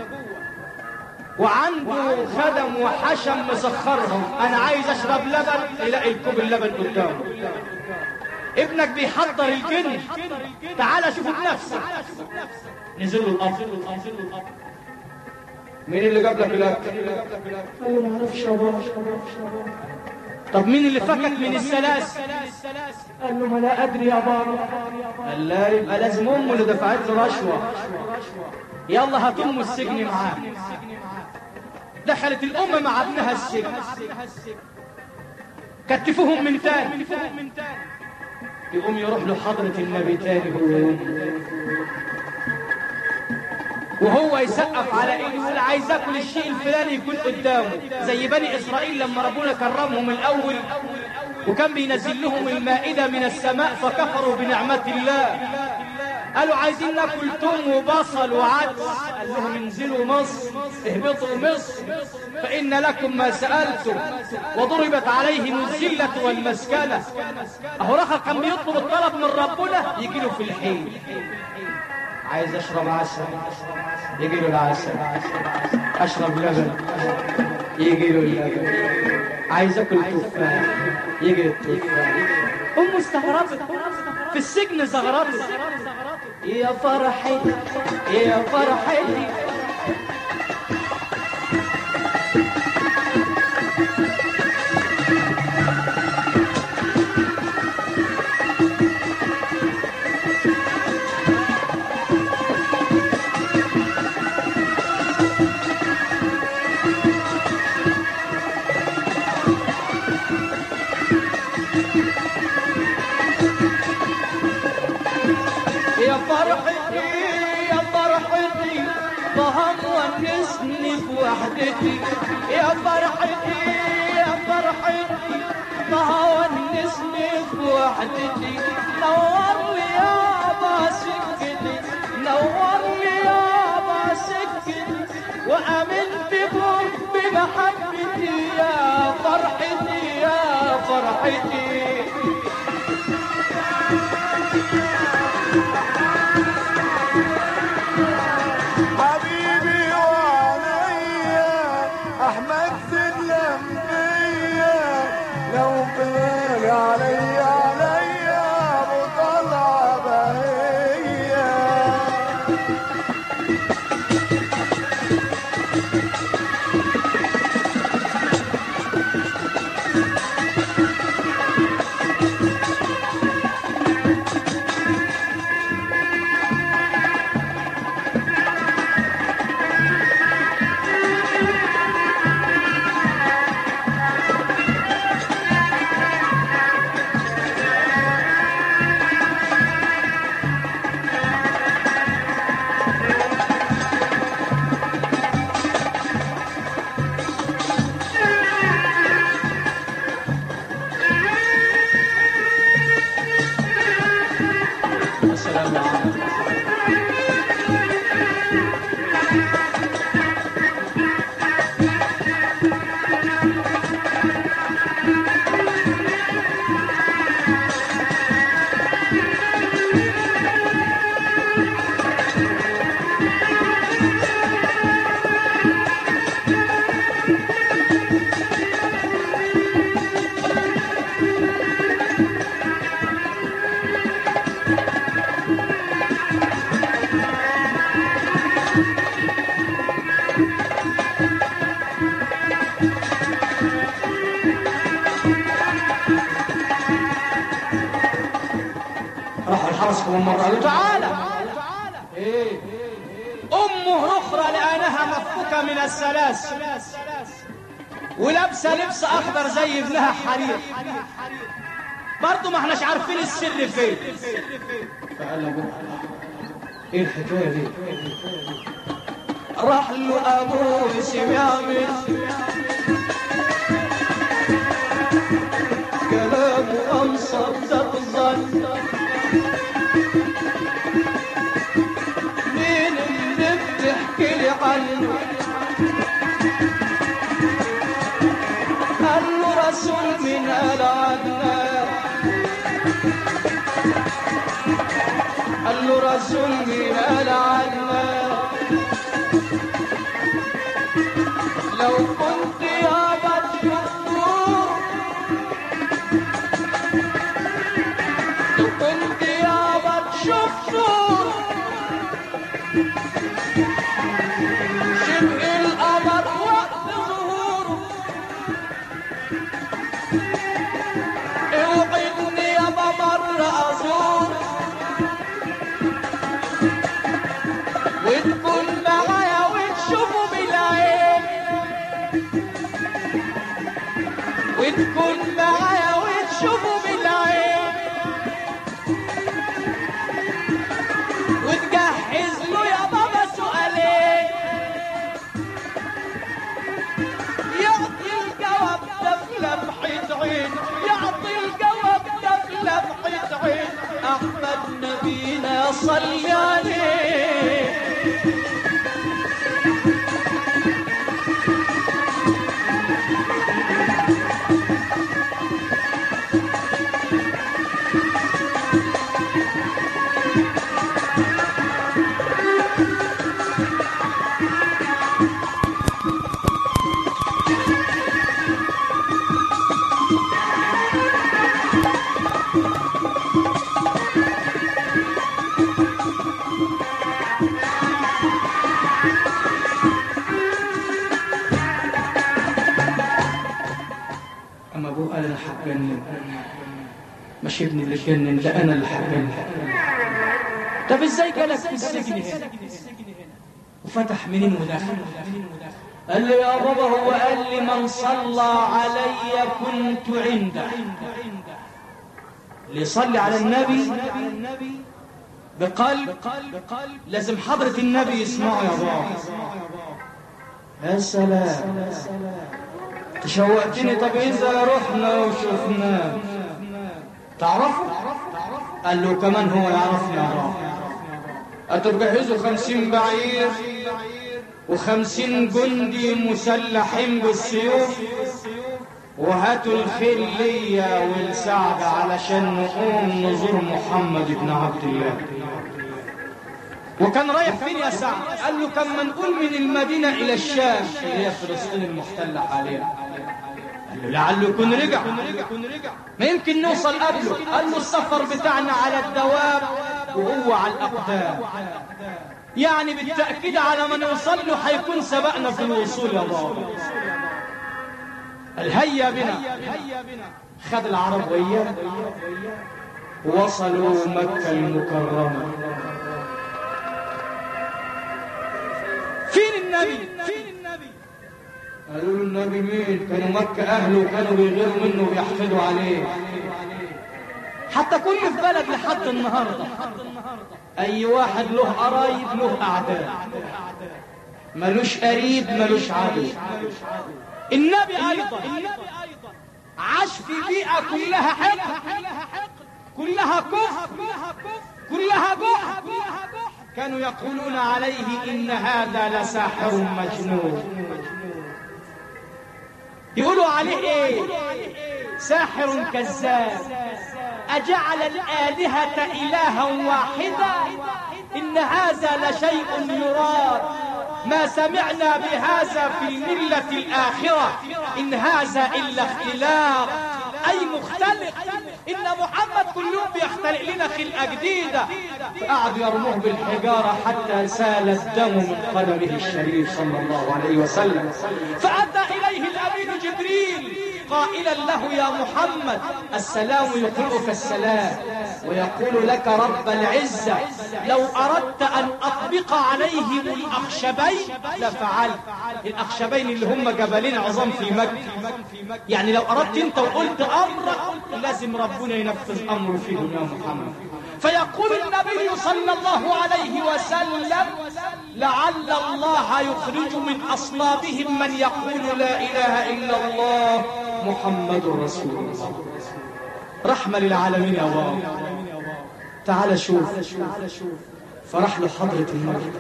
Speaker 1: وعنده خدم وحشم مسخرهم انا عايز اشرب لبن يلاقي الكوب اللبن قدامه ابنك بيحضر الجن تعال شوفه بنفسك نزل له القبر مين اللي جاب لك الاكل؟ قال له ما اعرفش يا بابا طب مين اللي فكك من السلاسل؟ قال له ما لا ادري يا بابا قال لا يبقى لازم امه اللي دفعت له رشوه يلا هات امه السجن معاه دخلت الام مع ابنها السجن كتفوهم من تاني يقوم يروح له حضرة النبي تاني هو وأمه. وهو يسقف على ايده يقول عايز اكل الشيء الفلاني يكون قدامه زي بني اسرائيل لما ربنا كرمهم الاول وكان بينزل لهم المائده من السماء فكفروا بنعمه الله قالوا عايزين ناكل توم وبصل وعدس قال لهم انزلوا مصر اهبطوا مصر فان لكم ما سالتم وضربت عليهم الذله والمسكنه اهو رخر كان بيطلب الطلب من ربنا يجي له في الحين عايز اشرب عسل يجي له العسل اشرب لبن يجي له اللبن عايز اكل تفاح يجي التفاح ام استغربت في السجن زغرطت يا فرحتي يا فرحتي يا فرحتي يا فرحتي ضهم ونسني في وحدتي يا فرحتي يا فرحتي ضها ونسني في وحدتي نور لي يابا سكتي نور لي يابا سكتي وامن بكم بمحبتي يا فرحتي يا فرحتي
Speaker 3: حبيبي وعليا احمد سلم بيا لو بالي عليا عليا ابو طلعه بهيه
Speaker 1: السلام عليكم راح الحرس كمان مرة قال له تعالى ايه امه اخرى لانها مفكوكه من السلاسل ولابسه لبس اخضر زي ابنها حرير برضه ما احناش عارفين السر فين فقال ابوه ايه الحكايه دي راح له ابوه سميامي كلامه امصدق الظن مين اللي بتحكي لي عنه قال له رسول من آل عدنان قال له رسول من آل عدنان لو كنت يا بتشوفه لو كنت يا بتشوفه شبه القمر وقت ظهوره اوعدني يا بمر ازور وتكون معايا وتشوفه بالعين وتكون معايا وتشوفه بالعين وتجهز له يا بابا سؤالين يعطي الجواب ده في لمحة عين يعطي الجواب ده في لمحة عين أحمد نبينا صلي عليه
Speaker 2: اتجنن مش ابني اللي اتجنن ده انا اللي هتجنن طب ازاي جالك في السجن هنا وفتح منين ودخل قال لي يا بابا هو قال لي من صلى علي كنت عنده اللي يصلي على النبي بقلب لازم حضرة النبي يسمعه يا بابا يا سلام تشوقتني طب إذا رحنا وشفناه تعرفه؟ قال له كمان هو يعرفني يا بابا هتجهزوا خمسين بعير وخمسين جندي مسلحين بالسيوف وهاتوا الخيل ليا والسعد علشان نقوم نزور محمد بن عبد الله وكان رايح فين يا سعد قال له كان منقول من المدينة إلى الشام اللي هي فلسطين المحتلة حاليا قال له لعله يكون رجع ما يمكن نوصل قبله قال له السفر بتاعنا على الدواب وهو على الأقدام يعني بالتأكيد على ما نوصل له هيكون سبقنا في الوصول يا بابا الهيا بنا خد العرب وياه وصلوا مكة المكرمة فين النبي فين النبي قالوا له النبي مين كانوا مكة أهله وكانوا بيغيروا منه ويحفظوا عليه حتى كل في بلد لحد النهاردة أي واحد له قرايب له أعداء ملوش قريب ملوش عدو النبي أيضا عاش في بيئة كلها حقد كلها كفر كلها جهد كانوا يقولون عليه إن هذا لساحر مجنون يقولوا عليه إيه ساحر كذاب أجعل الآلهة إلها واحدا إن هذا لشيء يراد ما سمعنا بهذا في الملة الآخرة إن هذا إلا اختلاق أي مختلق إن محمد كل يوم بيختلق لنا خلقة جديدة فقعدوا يرموه بالحجارة حتى سال الدم من قدمه الشريف صلى الله عليه وسلم فأتى إليه الأمين جبريل قائلا له يا محمد السلام يقرئك السلام ويقول لك رب العزة لو أردت أن أطبق عليهم الأخشبين لفعلت الأخشبين اللي هم جبلين عظام في مكة يعني لو أردت أنت وقلت أمرك لازم ربنا ينفذ أمره فيهم يا محمد فيقول النبي صلى الله عليه وسلم لعل الله يخرج من أصلابهم من يقول لا إله إلا الله محمد رسول الله رحمة للعالمين يا الله تعال شوف فرح له حضرة النبي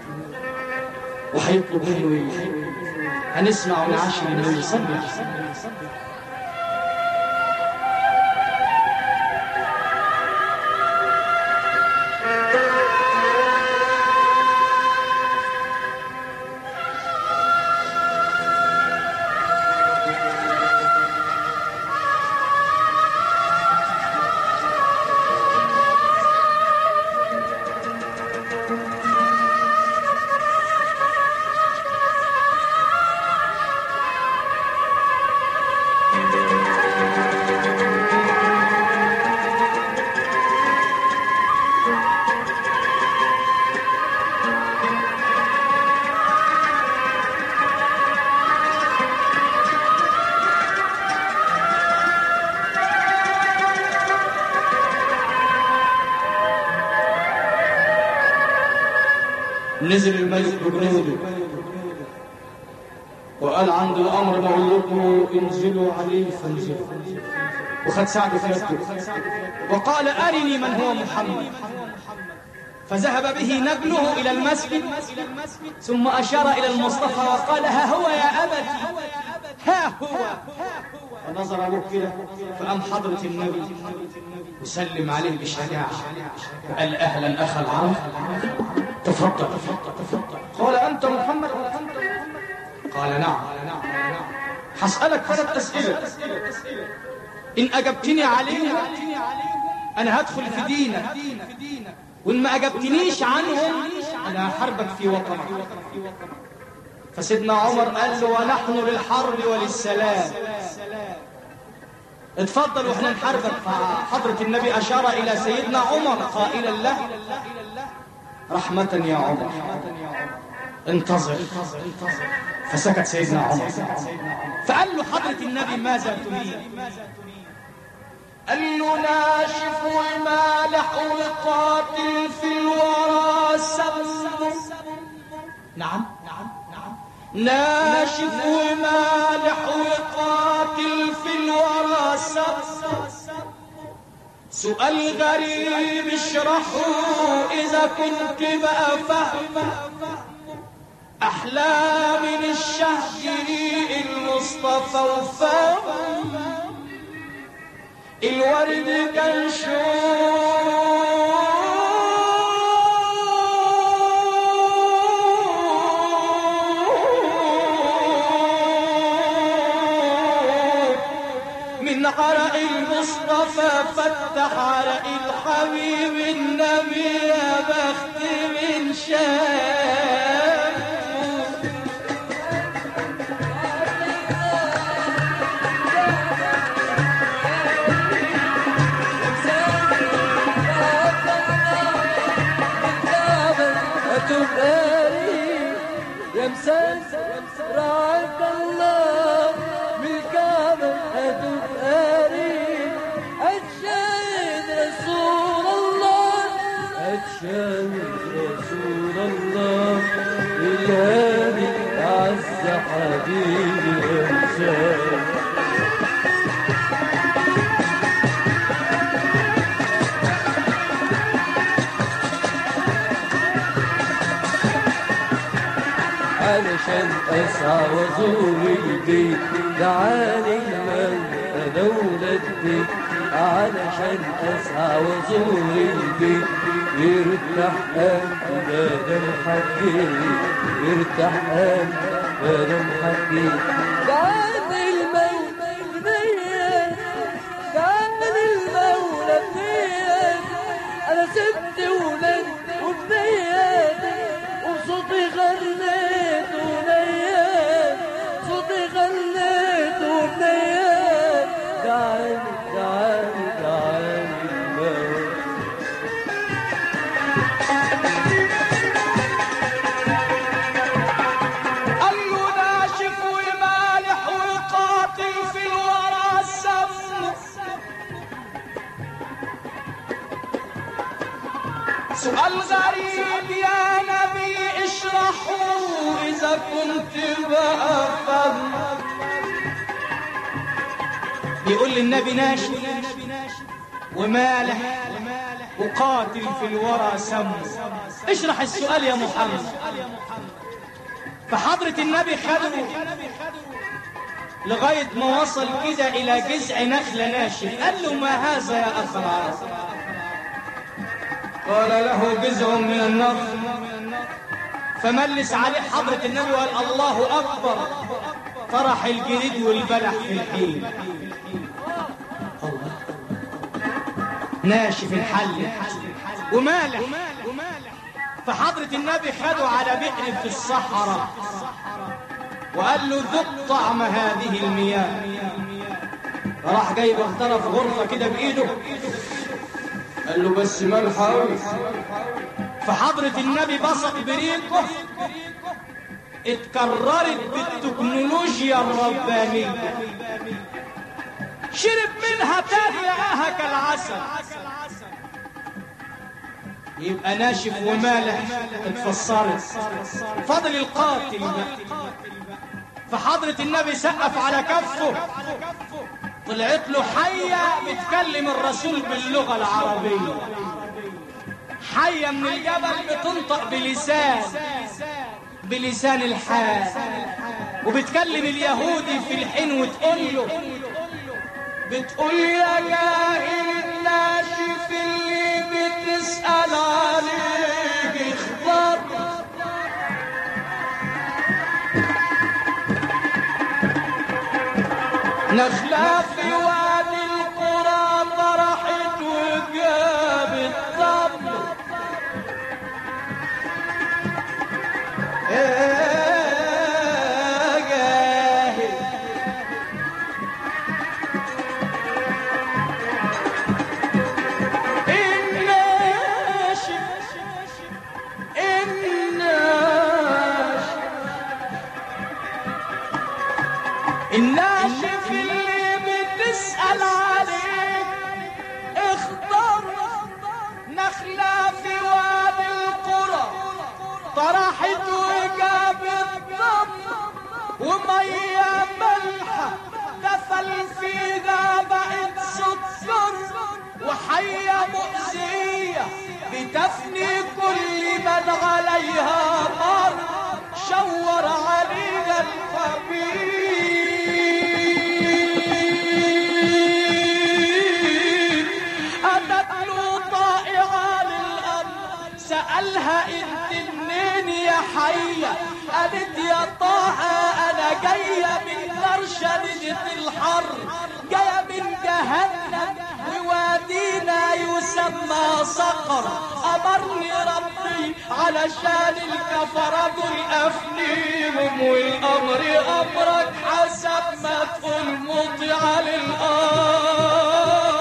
Speaker 2: وهيطلب منه ايه هنسمع ونعاشر النبي صلى الله عليه وسلم نزل الملك بجنوده وقال عند الامر بقول لكم انزلوا عليه فانزلوا وخد سعد في يده وقال ارني من هو محمد فذهب به نجله الى المسجد ثم اشار الى المصطفى وقال ها هو يا ابتي ها هو فنظر ابوه كده فقام حضره النبي وسلم عليه بشجاعه قال اهلا اخا العرب تفضل تفضل قال أنت محمد قال نعم هسألك ثلاث أسئلة إن أجبتني عليهم أنا هدخل في دينك وإن ما أجبتنيش عنهم أنا هحاربك في وطنك فسيدنا عمر قال له ونحن للحرب وللسلام
Speaker 1: اتفضل واحنا نحاربك فحضرة النبي أشار إلى سيدنا عمر قائلا له رحمة يا عمر انتظر فسكت سيدنا عمر فقال له حضرة النبي ماذا تريد قال له ناشف ومالح وقاتل في الورى سم نعم نعم نعم ناشف ومالح وقاتل في الورى سم سؤال غريب اشرحه إذا كنت بقى فهم أحلى من الشهد المصطفى وفهم الورد كان من عرق المصطفى فتح عرق الحبيب النبي يا بخت من شاف
Speaker 4: يا مسافر رعاك الله بالكعبة هتبقاري أتشاهد رسول الله أتشاهد رسول الله الهادي أعز حبيبي يا مسافر علشان اسعى وازور البيت دعاني المولى انا ولدي علشان اسعى وازور البيت يرتاح قلبي مادام حكيت يرتاح قلبي مادام حكيت دعاني المولى بنية دعاني المولى بنية انا سبت ولد وبنية وصوتي غنيت ونيات صوتي غنيت ونيات دعاني دعاني دعاني الموت
Speaker 1: قال له ناشف ومالح وقاتل في الورى السم سؤال غريب يا نبي اشرحه إذا كنت بقى فهم بيقول للنبي ناشف ومالح وقاتل في الورى سم اشرح السؤال يا محمد فحضرة النبي خده لغاية ما وصل كده إلى جذع نخلة ناشف قال له ما هذا يا أخ العرب قال له جذع من النخل فملس عليه حضرة النبي وقال الله أكبر طرح الجريد والبلح في الحين الله ناشف الحل ومالح فحضرة النبي خده على بئر في الصحراء وقال له ذق طعم هذه المياه راح جايب اغترف غرفة كده بإيده قال له بس مالح أوي فحضرة النبي بسط بريقه اتكررت بالتكنولوجيا الربانية شرب منها تاني لقاها كالعسل يبقى ناشف ومالح اتفسرت فضل القاتل بقى فحضرة النبي سقف على كفه طلعت له حية بتكلم الرسول باللغة العربية حية من الجبل بتنطق بلسان بلسان الحال وبتكلم اليهودي في الحين وتقول له بتقول يا جاهل الناشف اللي بتسأل عليه اخبار نخلة في وادي القرى طرحت وجابت طبل يا جاهل الناشف اللي بتسأل عليه اختار نخلة في وادي القرى طرحت وجابت ضم ومية ملحة دفل فيها بقت سكر وحية مؤذية بتفني كل من عليها مر شور عليها الحبيب أتت له طائعة للأمر سألها انت منين يا حية قالت يا طه انا جاية من نار شديدة الحر جاية من جهنم ووادينا يسمى صقر امرني ربي علشان الكفرة دول افنيهم والامر امرك حسب ما تقول مطيع للامر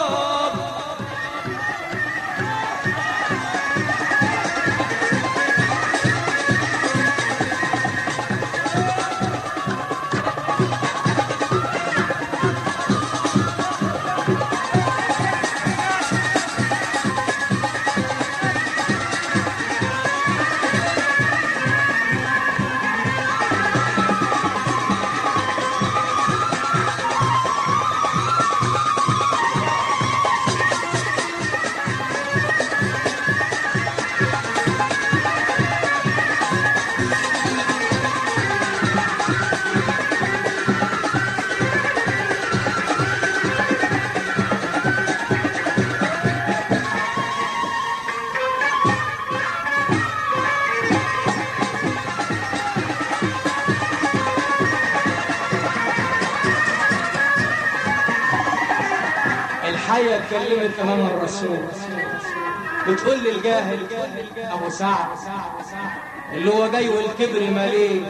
Speaker 1: الحية اتكلمت امام الرسول بتقول للجاهل ابو سعد اللي هو جاي والكبر ماليه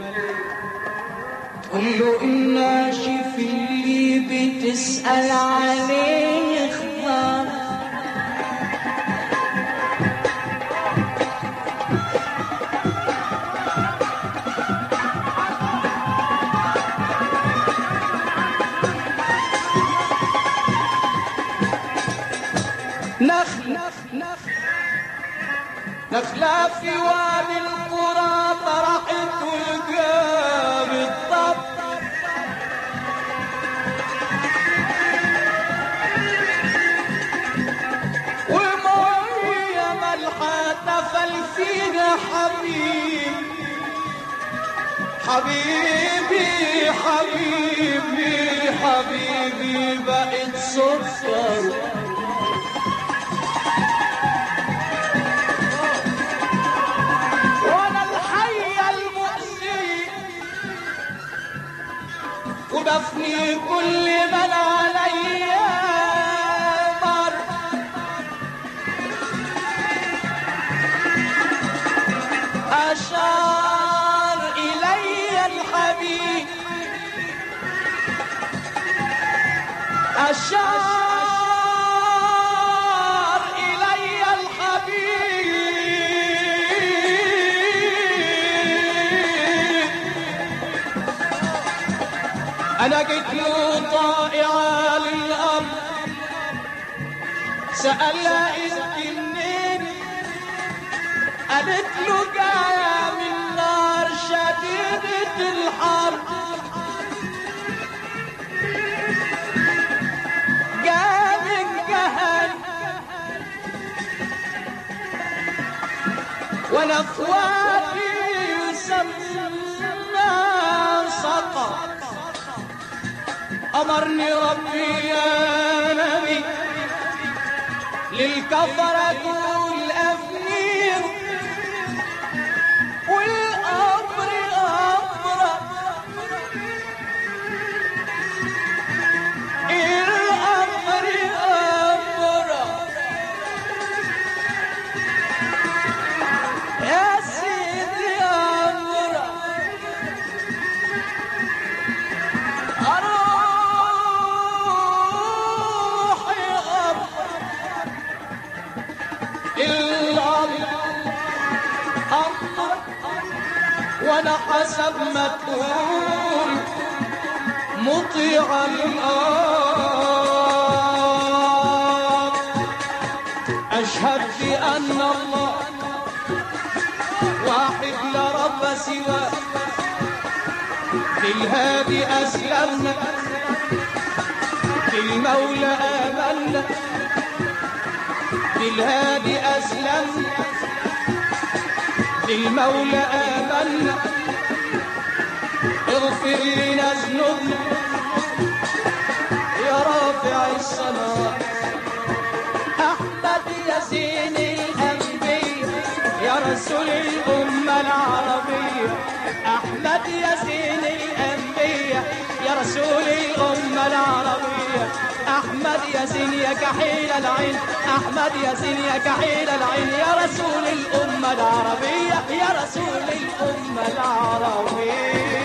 Speaker 1: تقول له الناشف اللي بتسأل عليه اخبار نخل نخلة في وادي القرى طرحت وجاب الطب ومية ملحة تفل فيها حبيب حبيبي حبيبي حبيبي بقت سكر وانا الحي المؤذي وبفني كل من عليا مر أشار إلي الحبيب أشار إلي الحبيب أنا جيت له طائعة للأمر سألها أنت منين قالت له جاية من نار شديدة الحرب جاية من جهنم وانا اخواتي يسمى سقط امرني ربي يا نبي للكفرة والأفنير والأمر أمر الأمر أمر يا سيدي أمر أروحي أمر الأمر أمر وأنا حسب ما تقول مطيع الأرض أشهد بأن الله واحد لا رب سواه بالهادي أسلمنا بالمولى آمنا بالهادي أسلمنا بالمولى آمنا اغفر لنا ذنوبنا يا رافع الصلاة أحمد يا زين الأنبياء يا رسول الأمة العربية أحمد يا زين الأنبياء يا رسول الأمة العربية أحمد يا زين يا كحيل العين أحمد يا زين يا كحيل العين يا رسول الأمة العربية يا رسول الأمة العربية